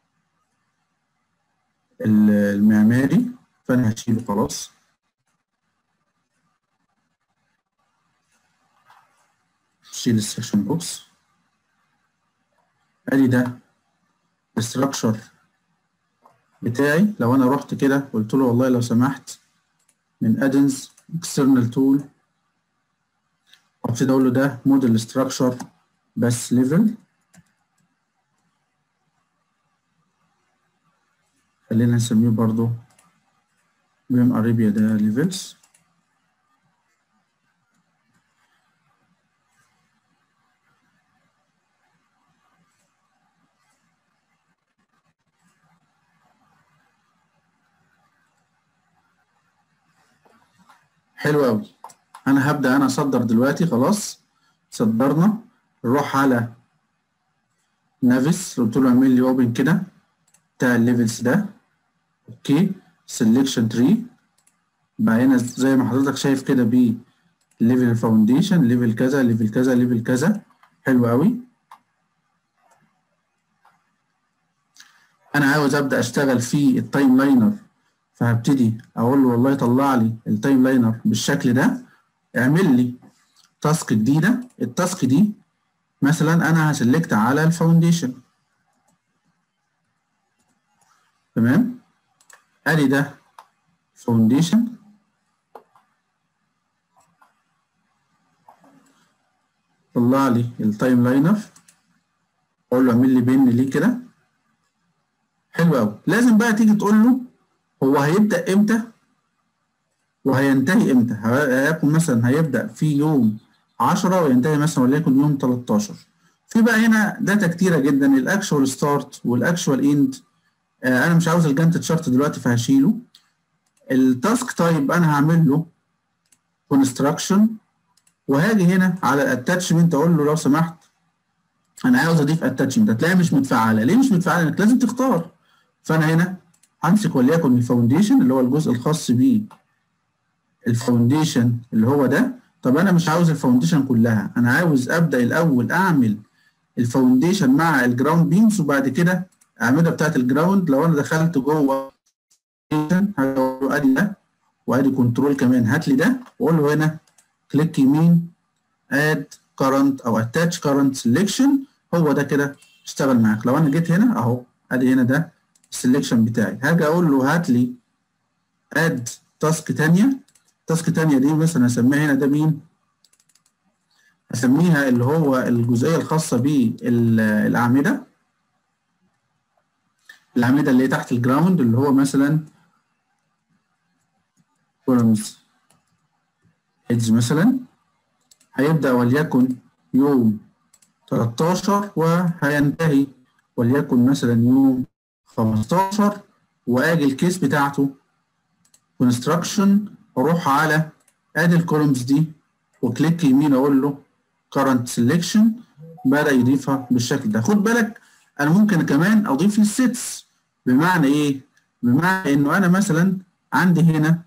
المعماري فانا هشيله خلاص شيل السكشن بوكس ادي ده الستراكشر بتاعي لو انا رحت كده قلت له والله لو سمحت من ادنز اكسترنال تول وابتدي اقول له ده موديل ستراكشر بس ليفل خلينا نسميه برضو بيم اريبيا ده ليفلز حلو قوي انا هبدا انا اصدر دلوقتي خلاص صدرنا نروح على نافيس قلت له اعمل لي اوبن كده بتاع الليفلز ده اوكي سelection تري بقى هنا زي ما حضرتك شايف كده ب ليفل فاونديشن ليفل كذا ليفل كذا ليفل كذا حلو قوي انا عاوز ابدا اشتغل في التايم لاينر فهبتدي اقول له والله طلع لي التايم لاينر بالشكل ده اعمل لي تاسك جديده التاسك دي مثلا انا هسلكت على الفاونديشن تمام ادي ده فاونديشن طلع لي التايم لاينر اقول له اعمل لي بين ليه كده حلو قوي لازم بقى تيجي تقول له هو هيبدأ امتى وهينتهي امتى هيكون مثلا هيبدأ في يوم 10 وينتهي مثلا وليكن يوم 13 في بقى هنا داتا كتيرة جدا الاكشوال ستارت والاكشوال اند آه انا مش عاوز الجانت تشارت دلوقتي فهشيله التاسك تايب انا هعمل له كونستراكشن وهاجي هنا على الاتاتشمنت اقول له لو سمحت انا عاوز اضيف اتاتشمنت هتلاقيها مش متفعله ليه مش متفعله انك لازم تختار فانا هنا همسك وليكن الفاونديشن اللي هو الجزء الخاص بيه الفاونديشن اللي هو ده طب انا مش عاوز الفاونديشن كلها انا عاوز ابدا الاول اعمل الفاونديشن مع الجراوند بيمز وبعد كده اعملها بتاعت الجراوند لو انا دخلت جوه هقول له ادي ده وادي كنترول كمان هات لي ده واقول له هنا كليك يمين اد كرنت او اتاتش كرنت سيلكشن هو ده كده اشتغل معاك لو انا جيت هنا اهو ادي هنا ده السلكشن بتاعي هاجي اقول له هات لي اد تاسك ثانيه تاسك ثانيه دي مثلا هسميها هنا ده مين هسميها اللي هو الجزئيه الخاصه بالاعمده الاعمده اللي هي تحت الجراوند اللي هو مثلا كولومز ايدج مثلا هيبدا وليكن يوم 13 وهينتهي وليكن مثلا يوم 15 واجي الكيس بتاعته كونستراكشن اروح على ادي الكولومز دي وكليك يمين اقول له current selection بدا يضيفها بالشكل ده خد بالك انا ممكن كمان اضيف للسيتس بمعنى ايه بمعنى انه انا مثلا عندي هنا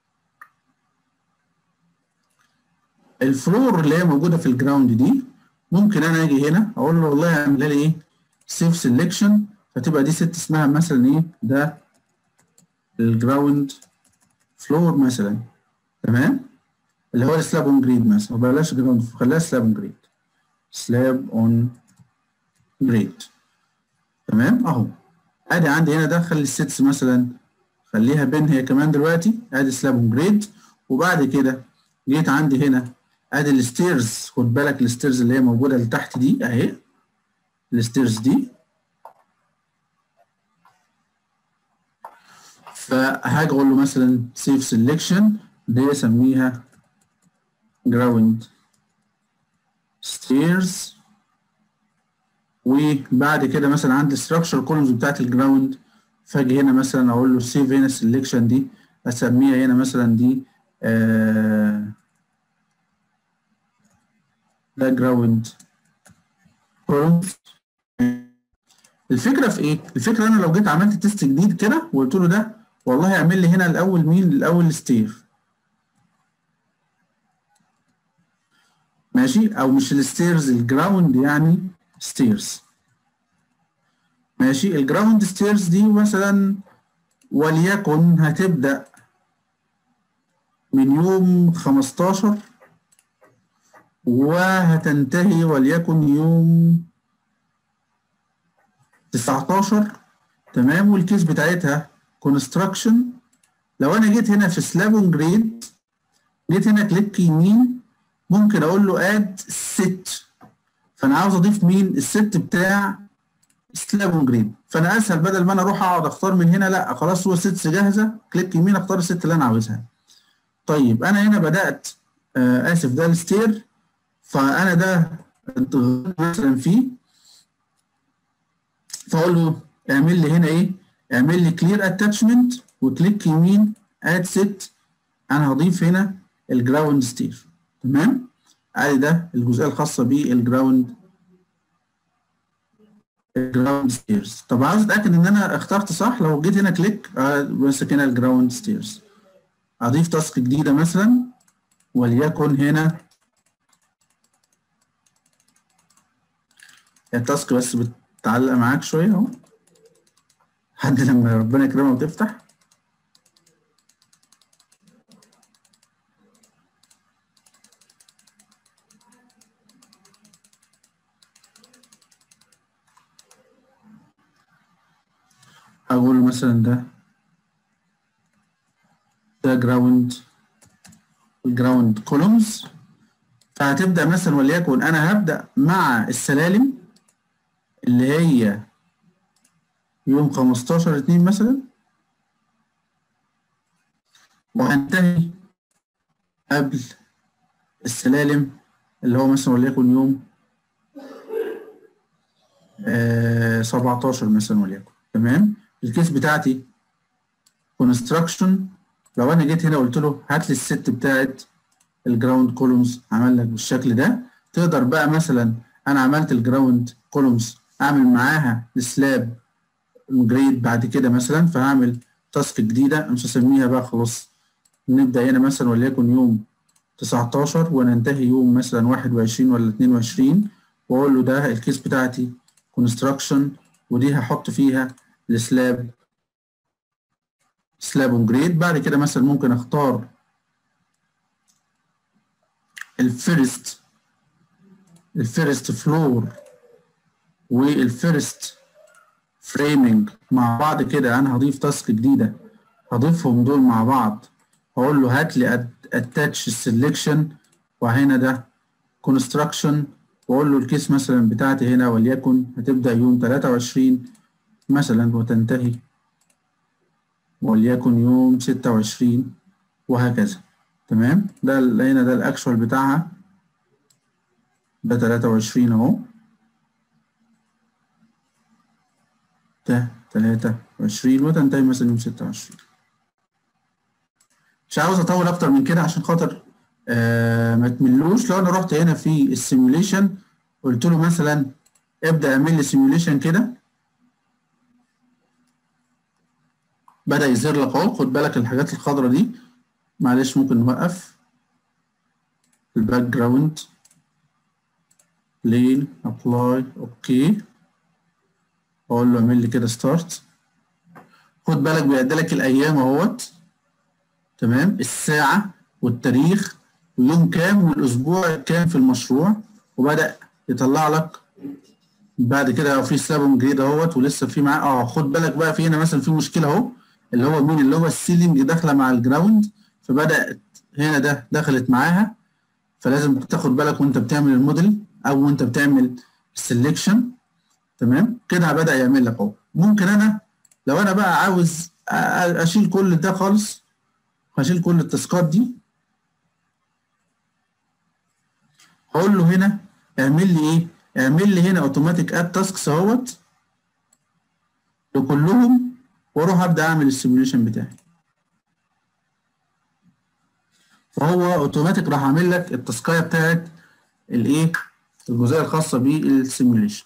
الفلور اللي هي موجوده في الجراوند دي ممكن انا اجي هنا اقول له والله اعمل لي ايه سيف سيلكشن فتبقى دي ست اسمها مثلا ايه ده الجراوند فلور مثلا تمام اللي هو السلاب اون جريد مثلا وبلاش جراوند خليها سلاب اون جريد سلاب اون جريد تمام اهو ادي عندي هنا ده خلي السيتس مثلا خليها بين هي كمان دلوقتي ادي سلاب اون جريد وبعد كده جيت عندي هنا ادي الستيرز خد بالك الستيرز اللي هي موجوده اللي تحت دي اهي الستيرز دي فهاجي اقول له مثلا سيف سيلكشن دي اسميها جراوند ستيرز وبعد كده مثلا عندي الستراكشر كولومز بتاعت الجراوند فاجي هنا مثلا اقول له سيف هنا السلكشن دي اسميها هنا مثلا دي آه ده جراوند كولومز الفكره في ايه؟ الفكره انا لو جيت عملت تيست جديد كده وقلت له ده والله اعمل لي هنا الاول مين؟ الاول ستير ماشي او مش الستيرز الجراوند يعني ستيرز ماشي الجراوند ستيرز دي مثلا وليكن هتبدأ من يوم 15 وهتنتهي وليكن يوم 19 تمام والكيس بتاعتها كونستراكشن لو انا جيت هنا في سلابون جريد جيت هنا كليك يمين ممكن اقول له اد ست فانا عاوز اضيف مين الست بتاع سلابون جريد فانا اسهل بدل ما انا اروح اقعد اختار من هنا لا خلاص هو الست جاهزه كليك يمين اختار الست اللي انا عاوزها طيب انا هنا بدات آه اسف ده الستير فانا ده مثلا فيه فاقول له اعمل لي هنا ايه اعمل لي كلير اتاتشمنت وكليك يمين اد ست انا هضيف هنا الجراوند ستير تمام ادي ده الجزئيه الخاصه بالجراوند الجراوند ستيرز طب عاوز اتاكد ان انا اخترت صح لو جيت هنا كليك بمسك هنا الجراوند ستيرز اضيف تاسك جديده مثلا وليكن هنا التاسك بس بتعلق معاك شويه اهو لحد لما ربنا يكرمها وتفتح اقول مثلا ده ده جراوند جراوند كولومز فهتبدا مثلا وليكن انا هبدا مع السلالم اللي هي يوم 15 2 مثلا وهنتهي قبل السلالم اللي هو مثلا وليكن يوم آه 17 مثلا وليكن تمام الكيس بتاعتي كونستراكشن لو انا جيت هنا قلت له هات لي الست بتاعت الجراوند كولومز عمل لك بالشكل ده تقدر بقى مثلا انا عملت الجراوند كولومز اعمل معاها السلاب جريد بعد كده مثلا فهعمل تاسك جديده مش هسميها بقى خلاص نبدا هنا مثلا وليكن يوم 19 وننتهي يوم مثلا 21 ولا 22 واقول له ده الكيس بتاعتي كونستراكشن ودي هحط فيها السلاب سلاب اون جريد بعد كده مثلا ممكن اختار الفيرست الفيرست فلور والفيرست فريمنج مع بعض كده انا هضيف تاسك جديده هضيفهم دول مع بعض هقول له هات لي اتاتش السلكشن وهنا ده كونستراكشن واقول له الكيس مثلا بتاعتي هنا وليكن هتبدا يوم 23 مثلا وتنتهي وليكن يوم 26 وهكذا تمام ده هنا ده الاكشوال بتاعها ده 23 اهو ده 23 وتنتهي مثلا يوم 26 مش عاوز اطول اكتر من كده عشان خاطر آه ما تملوش لو انا رحت هنا في السيموليشن قلت له مثلا ابدا اعمل لي سيموليشن كده بدا يظهر لك اهو خد بالك الحاجات الخضراء دي معلش ممكن نوقف الباك جراوند لين ابلاي اوكي اقول له اعمل لي كده ستارت خد بالك بيعد لك الايام اهوت تمام الساعه والتاريخ ويوم كام والاسبوع كام في المشروع وبدا يطلع لك بعد كده في سلاب جديد اهوت ولسه في معاه اه خد بالك بقى في هنا مثلا في مشكله اهو اللي هو مين اللي هو السيلينج داخله مع الجراوند فبدات هنا ده دخلت معاها فلازم تاخد بالك وانت بتعمل الموديل او وانت بتعمل السلكشن تمام كده بدا يعمل لك اهو ممكن انا لو انا بقى عاوز اشيل كل ده خالص هشيل كل التاسكات دي هقول له هنا اعمل لي ايه اعمل لي هنا اوتوماتيك اد تاسكس اهوت لكلهم واروح ابدا اعمل السيموليشن بتاعي فهو اوتوماتيك راح عامل لك التاسكايه بتاعت الايه الجزئيه الخاصه بالسيموليشن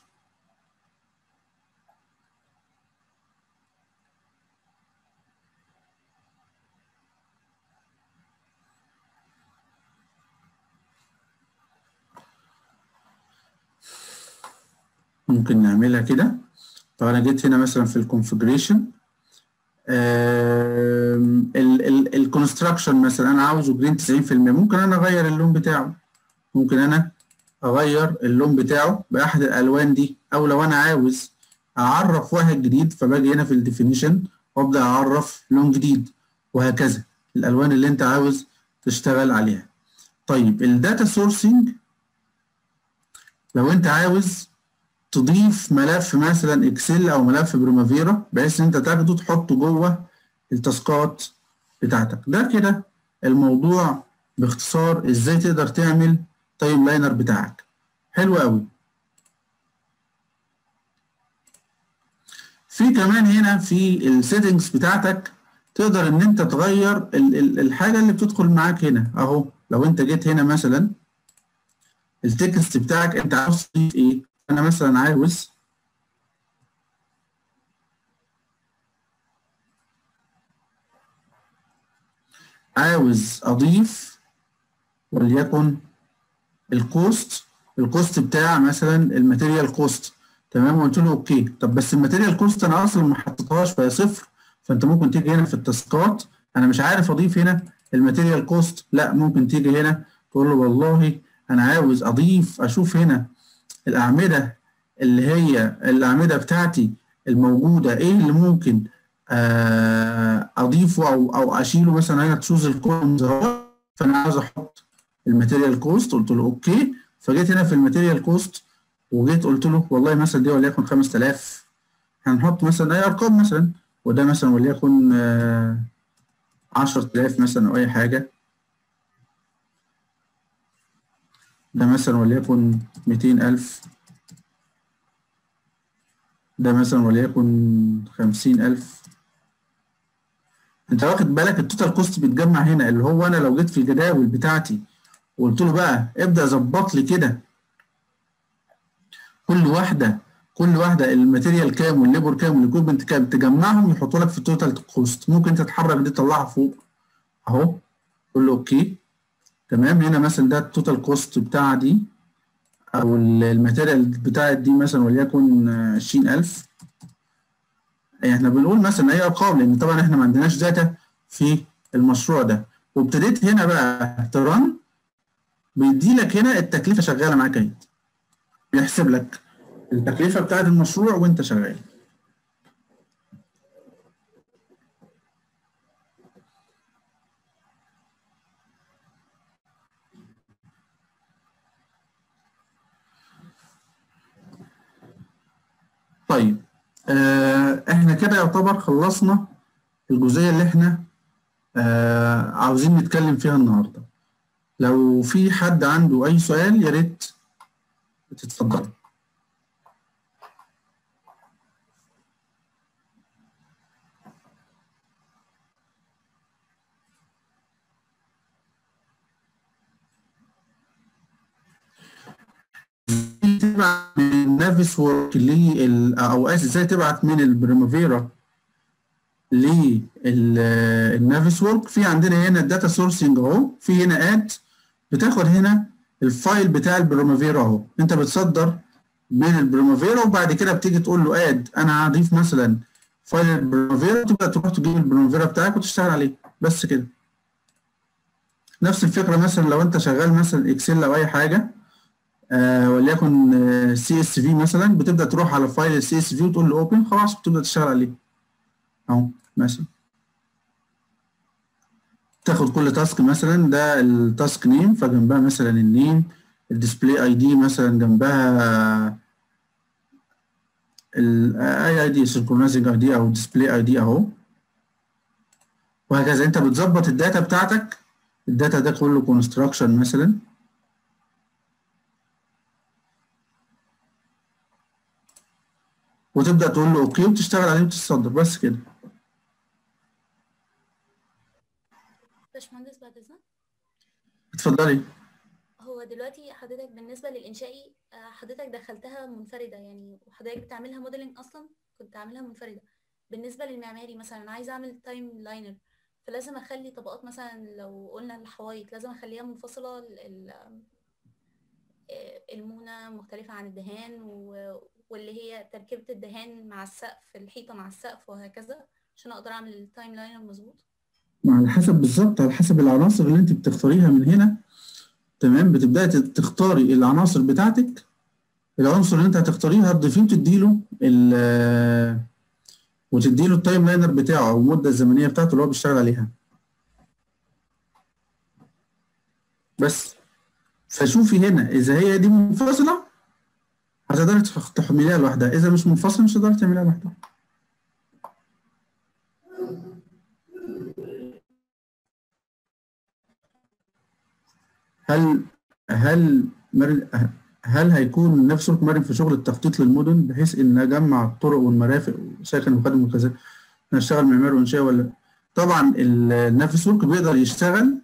ممكن نعملها كده طب انا جيت هنا مثلا في الكونفجريشن الكونستراكشن مثلا انا عاوزه جرين 90% ممكن انا اغير اللون بتاعه ممكن انا اغير اللون بتاعه باحد الالوان دي او لو انا عاوز اعرف واحد جديد فباجي هنا في الديفينيشن وابدا اعرف لون جديد وهكذا الالوان اللي انت عاوز تشتغل عليها طيب الداتا سورسنج لو انت عاوز تضيف ملف مثلا اكسل او ملف بريمافيرا بحيث ان انت تاخده تحطه جوه التاسكات بتاعتك ده كده الموضوع باختصار ازاي تقدر تعمل تايم لاينر بتاعك حلو قوي في كمان هنا في السيتنجز بتاعتك تقدر ان انت تغير ال ال الحاجه اللي بتدخل معاك هنا اهو لو انت جيت هنا مثلا التكست بتاعك انت عاوز تضيف ايه انا مثلا عاوز عاوز اضيف وليكن الكوست الكوست بتاع مثلا الماتيريال كوست تمام وقلت له اوكي طب بس الماتيريال كوست انا اصلا ما حطيتهاش فهي صفر فانت ممكن تيجي هنا في التاسكات انا مش عارف اضيف هنا الماتيريال كوست لا ممكن تيجي هنا تقول له والله انا عاوز اضيف اشوف هنا الاعمده اللي هي الاعمده بتاعتي الموجوده ايه اللي ممكن اضيفه او او اشيله مثلا هنا تشوز الكولومز فانا عاوز احط الماتيريال كوست قلت له اوكي فجيت هنا في الماتيريال كوست وجيت قلت له والله مثلا دي وليكن 5000 هنحط مثلا اي ارقام مثلا وده مثلا وليكن 10000 مثلا او اي حاجه ده مثلا وليكن 200000 ده مثلا وليكن 50000 انت واخد بالك التوتال كوست بيتجمع هنا اللي هو انا لو جيت في الجداول بتاعتي وقلت له بقى ابدا ظبط لي كده كل واحده كل واحده الماتيريال كام والليبر كام والاكويبمنت كام تجمعهم يحطوا لك في التوتال كوست ممكن انت تتحرك دي تطلعها فوق اهو قول له اوكي تمام هنا مثلا ده التوتال كوست بتاع دي او الماتيريال بتاعت دي مثلا وليكن 20000 احنا بنقول مثلا اي ارقام لان طبعا احنا ما عندناش داتا في المشروع ده وابتديت هنا بقى ترن بيدي لك هنا التكلفه شغاله معاك اهي بيحسب لك التكلفه بتاعت المشروع وانت شغال طيب آه احنا كده يعتبر خلصنا الجزئيه اللي احنا آه عاوزين نتكلم فيها النهارده لو في حد عنده اي سؤال يا ريت تتفضل تبعت من النافس وورك لل او اسف ازاي تبعت من البريمافيرا للنافس وورك في عندنا هنا الداتا سورسنج اهو في هنا اد بتاخد هنا الفايل بتاع البريمافيرا اهو انت بتصدر من البريمافيرا وبعد كده بتيجي تقول له اد انا هضيف مثلا فايل البريمافيرا وتبدا تروح تجيب البريمافيرا بتاعك وتشتغل عليه بس كده نفس الفكره مثلا لو انت شغال مثلا اكسل او اي حاجه آه وليكن سي اس في مثلا بتبدا تروح على فايل السي اس في وتقول له اوبن خلاص بتبدا تشتغل عليه اهو مثلا تاخد كل تاسك مثلا ده التاسك نيم فجنبها مثلا النيم الديسبلاي اي دي مثلا جنبها الاي اي دي سينكرونايزنج اي دي او ديسبلاي اي دي اهو وهكذا انت بتظبط الداتا بتاعتك الداتا ده كله كونستراكشن مثلا وتبدا تقول له اوكي وتشتغل عليه وتتصدر بس كده باشمهندس بعد اذنك اتفضلي هو دلوقتي حضرتك بالنسبه للانشائي آه، حضرتك دخلتها منفرده يعني وحضرتك بتعملها موديلنج اصلا كنت عاملها منفرده بالنسبه للمعماري مثلا انا عايزه اعمل تايم لاينر فلازم اخلي طبقات مثلا لو قلنا الحوايط لازم اخليها منفصله ال- ال- آه، المونه مختلفه عن الدهان و- واللي هي تركيبه الدهان مع السقف الحيطه مع السقف وهكذا عشان اقدر اعمل التايم لاينر مظبوط ما على حسب بالظبط على حسب العناصر اللي انت بتختاريها من هنا تمام بتبداي تت- تختاري العناصر بتاعتك العنصر اللي انت هتختاريه هتضيفيه وتديله ال وتديله التايم لاينر بتاعه او المده الزمنيه بتاعته اللي هو بيشتغل عليها بس فشوفي هنا اذا هي دي منفصله هتقدري تح- تحمليها لوحدها اذا مش منفصله مش هتقدري تعمليها لوحدها هل هل مرن هل هيكون نفس سلوك مرن في شغل التخطيط للمدن بحيث ان اجمع الطرق والمرافق وسكن وخدم وكذا انا اشتغل معماري وانشاء ولا طبعا النفس ورك بيقدر يشتغل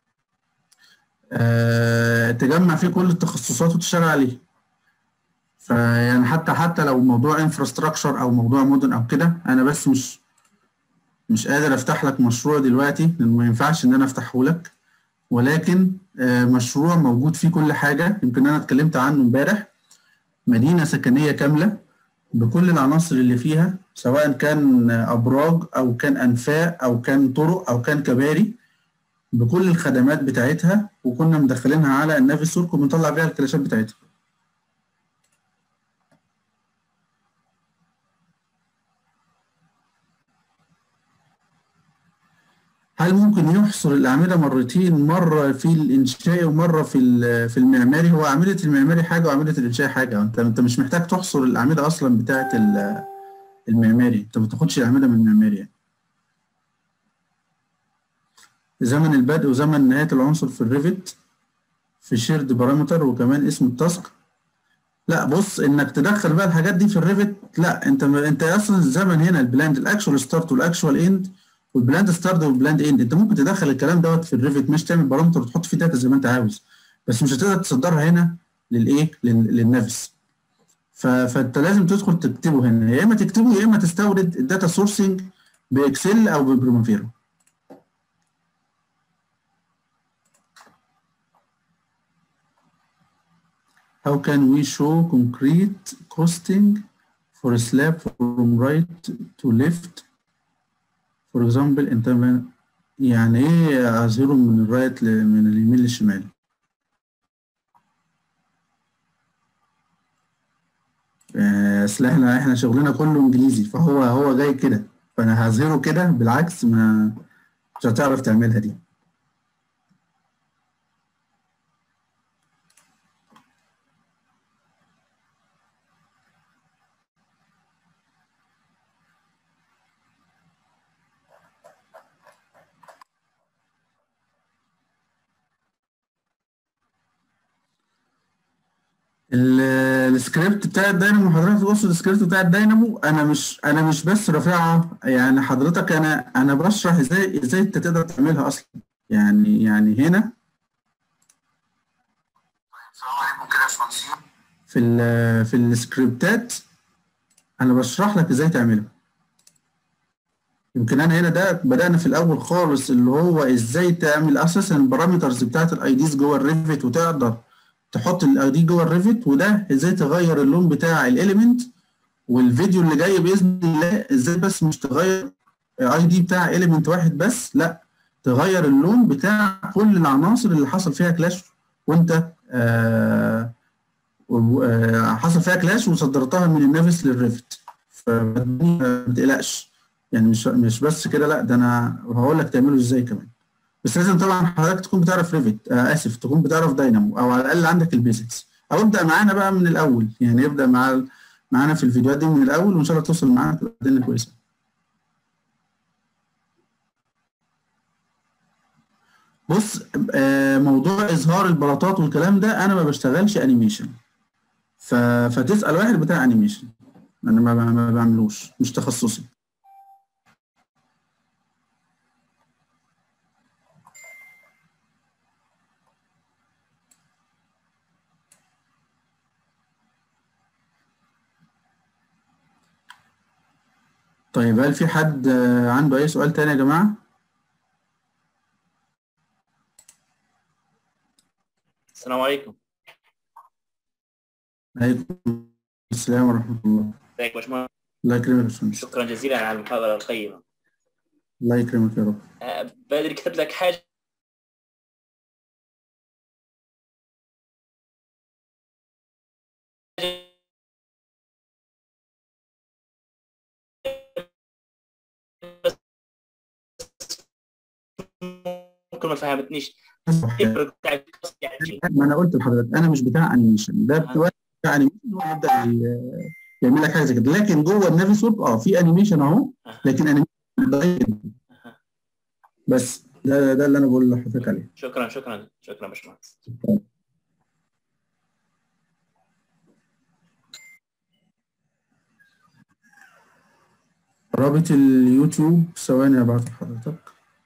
آه تجمع فيه كل التخصصات وتشتغل عليه فيعني حتى حتى لو موضوع انفراستراكشر او موضوع مدن او كده انا بس مش مش قادر افتح لك مشروع دلوقتي لان ما ينفعش ان انا افتحه لك ولكن آه، مشروع موجود فيه كل حاجة يمكن أنا اتكلمت عنه امبارح مدينة سكنية كاملة بكل العناصر اللي فيها سواء كان أبراج أو كان أنفاق أو كان طرق أو كان كباري بكل الخدمات بتاعتها وكنا مدخلينها على النافس سورك وبنطلع بيها الكلاشات بتاعتها هل ممكن يحصر الأعمدة مرتين مرة في الإنشاء ومرة في ال- في المعماري هو أعمدة المعماري حاجة وأعمدة الإنشاء حاجة أنت أنت مش محتاج تحصر الأعمدة أصلا بتاعة ال- المعماري أنت ما بتاخدش الأعمدة من المعماري يعني. زمن البدء وزمن نهاية العنصر في الريفت في شيرد بارامتر وكمان اسم التاسك لا بص انك تدخل بقى الحاجات دي في الريفت لا انت انت اصلا الزمن هنا البلاند الاكشوال ستارت والاكشوال اند والبلاند ستارت والبلاند اند انت ممكن تدخل الكلام دوت في الريفت مش تعمل بارامتر وتحط فيه داتا زي ما انت عاوز بس مش هتقدر تصدرها هنا للايه لل- للنفس ف- فانت لازم تدخل تكتبه هنا يا اما تكتبه يا اما تستورد الداتا سورسنج باكسل او ببرومافيرا How can we show concrete costing for a slab from right to left for example in term يعني ايه اظهره من الرايت ل- من اليمين للشمال آه، اصل احنا احنا شغلنا كله انجليزي فهو هو جاي كده فانا هظهره كده بالعكس ما مش هتعرف تعملها دي ال- السكريبت بتاع الداينامو حضرتك تقصد السكريبت بتاع الداينامو انا مش انا مش بس رافعها يعني حضرتك انا انا بشرح ازاي ازاي انت تقدر تعملها اصلا يعني يعني هنا السلام عليكم كده يا باشمهندسين في ال في السكريبتات انا بشرح لك ازاي تعملها يمكن انا هنا ده بدانا في الاول خالص اللي هو ازاي تعمل اساسا البارامترز بتاعت الاي ديز جوه الريفت وتقدر تحط الاي دي جوه الريفت وده ازاي تغير اللون بتاع الاليمنت والفيديو اللي جاي باذن الله ازاي بس مش تغير اي دي بتاع اليمنت واحد بس لا تغير اللون بتاع كل العناصر اللي حصل فيها كلاش وانت آه آه حصل فيها كلاش وصدرتها من النافس للريفت فما تقلقش يعني مش مش بس كده لا ده انا هقول لك تعمله ازاي كمان بس لازم طبعا حضرتك تكون بتعرف ريفت آه اسف تكون بتعرف داينامو او على الاقل عندك البيزكس او ابدا معانا بقى من الاول يعني ابدا مع معانا في الفيديوهات دي من الاول وان شاء الله توصل معانا تبقى الدنيا كويسه بص آه موضوع اظهار البلاطات والكلام ده انا ما بشتغلش انيميشن ف... فتسال واحد بتاع انيميشن انا ما, ما بعملوش مش تخصصي طيب هل في حد عنده اي سؤال تاني يا جماعه السلام عليكم عليكم السلام ورحمه الله ازيك يا باشمهندس الله يكرمك يا باشمهندس شكرا جزيلا على المحاضره القيمه الله يكرمك يا رب أه بدر كتب لك حاجه ممكن ما فهمتنيش ما انا قلت لحضرتك انا مش بتاع انيميشن ده بتاع انيميشن هو يبدا يعمل لك حاجه زي كده لكن جوه النافي ورك اه في انيميشن اهو لكن انيميشن بس ده ده اللي انا بقول لحضرتك عليه شكرا شكرا شكرا يا باشمهندس رابط اليوتيوب ثواني ابعت لحضرتك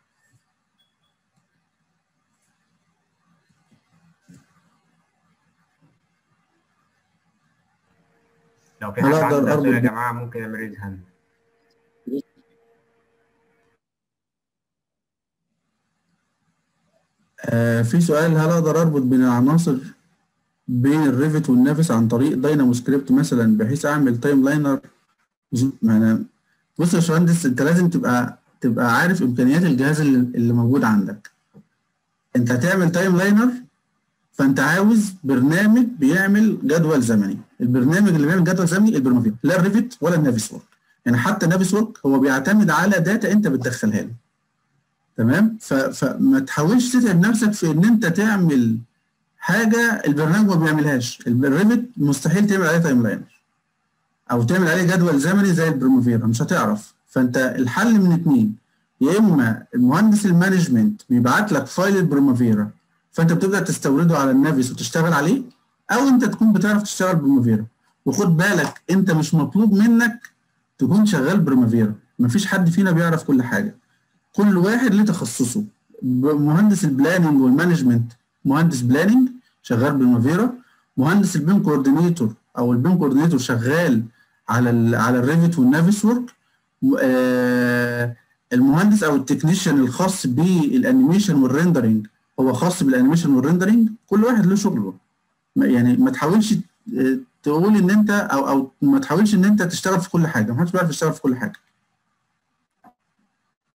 لو في حد عنده اسئله يا جماعه ممكن يعمل ريز هاند آه في سؤال هل اقدر اربط بين العناصر بين الريفت والنافس عن طريق داينامو سكريبت مثلا بحيث اعمل تايم لاينر انا بص يا باشمهندس انت لازم تبقى تبقى عارف امكانيات الجهاز اللي, اللي موجود عندك انت هتعمل تايم لاينر فانت عاوز برنامج بيعمل جدول زمني البرنامج اللي بيعمل جدول زمني البرمافير لا الريفت ولا النافيس ورك يعني حتى النافيس ورك هو بيعتمد على داتا انت بتدخلها له تمام فما تحاولش تتعب نفسك في ان انت تعمل حاجه البرنامج ما بيعملهاش الريفت مستحيل تعمل عليه تايم لاينر او تعمل عليه جدول زمني زي البرمافيرا مش هتعرف فانت الحل من اتنين يا اما المهندس المانجمنت بيبعت لك فايل البرمافيرا فانت بتبدا تستورده على النافيس وتشتغل عليه او انت تكون بتعرف تشتغل برمافيرا وخد بالك انت مش مطلوب منك تكون شغال برمافيرا مفيش حد فينا بيعرف كل حاجه كل واحد ليه تخصصه مهندس البلاننج والمانجمنت مهندس بلاننج شغال برمافيرا مهندس البيم كوردينيتور او البيم كوردينيتور شغال على ال على الريفت والنافيس ورك آه المهندس او التكنيشن الخاص بالانيميشن والريندرنج هو خاص بالانيميشن والريندرنج كل واحد له شغله يعني ما تحاولش تقول ان انت او او ما تحاولش ان انت تشتغل في كل حاجه ما حدش بيعرف يشتغل في كل حاجه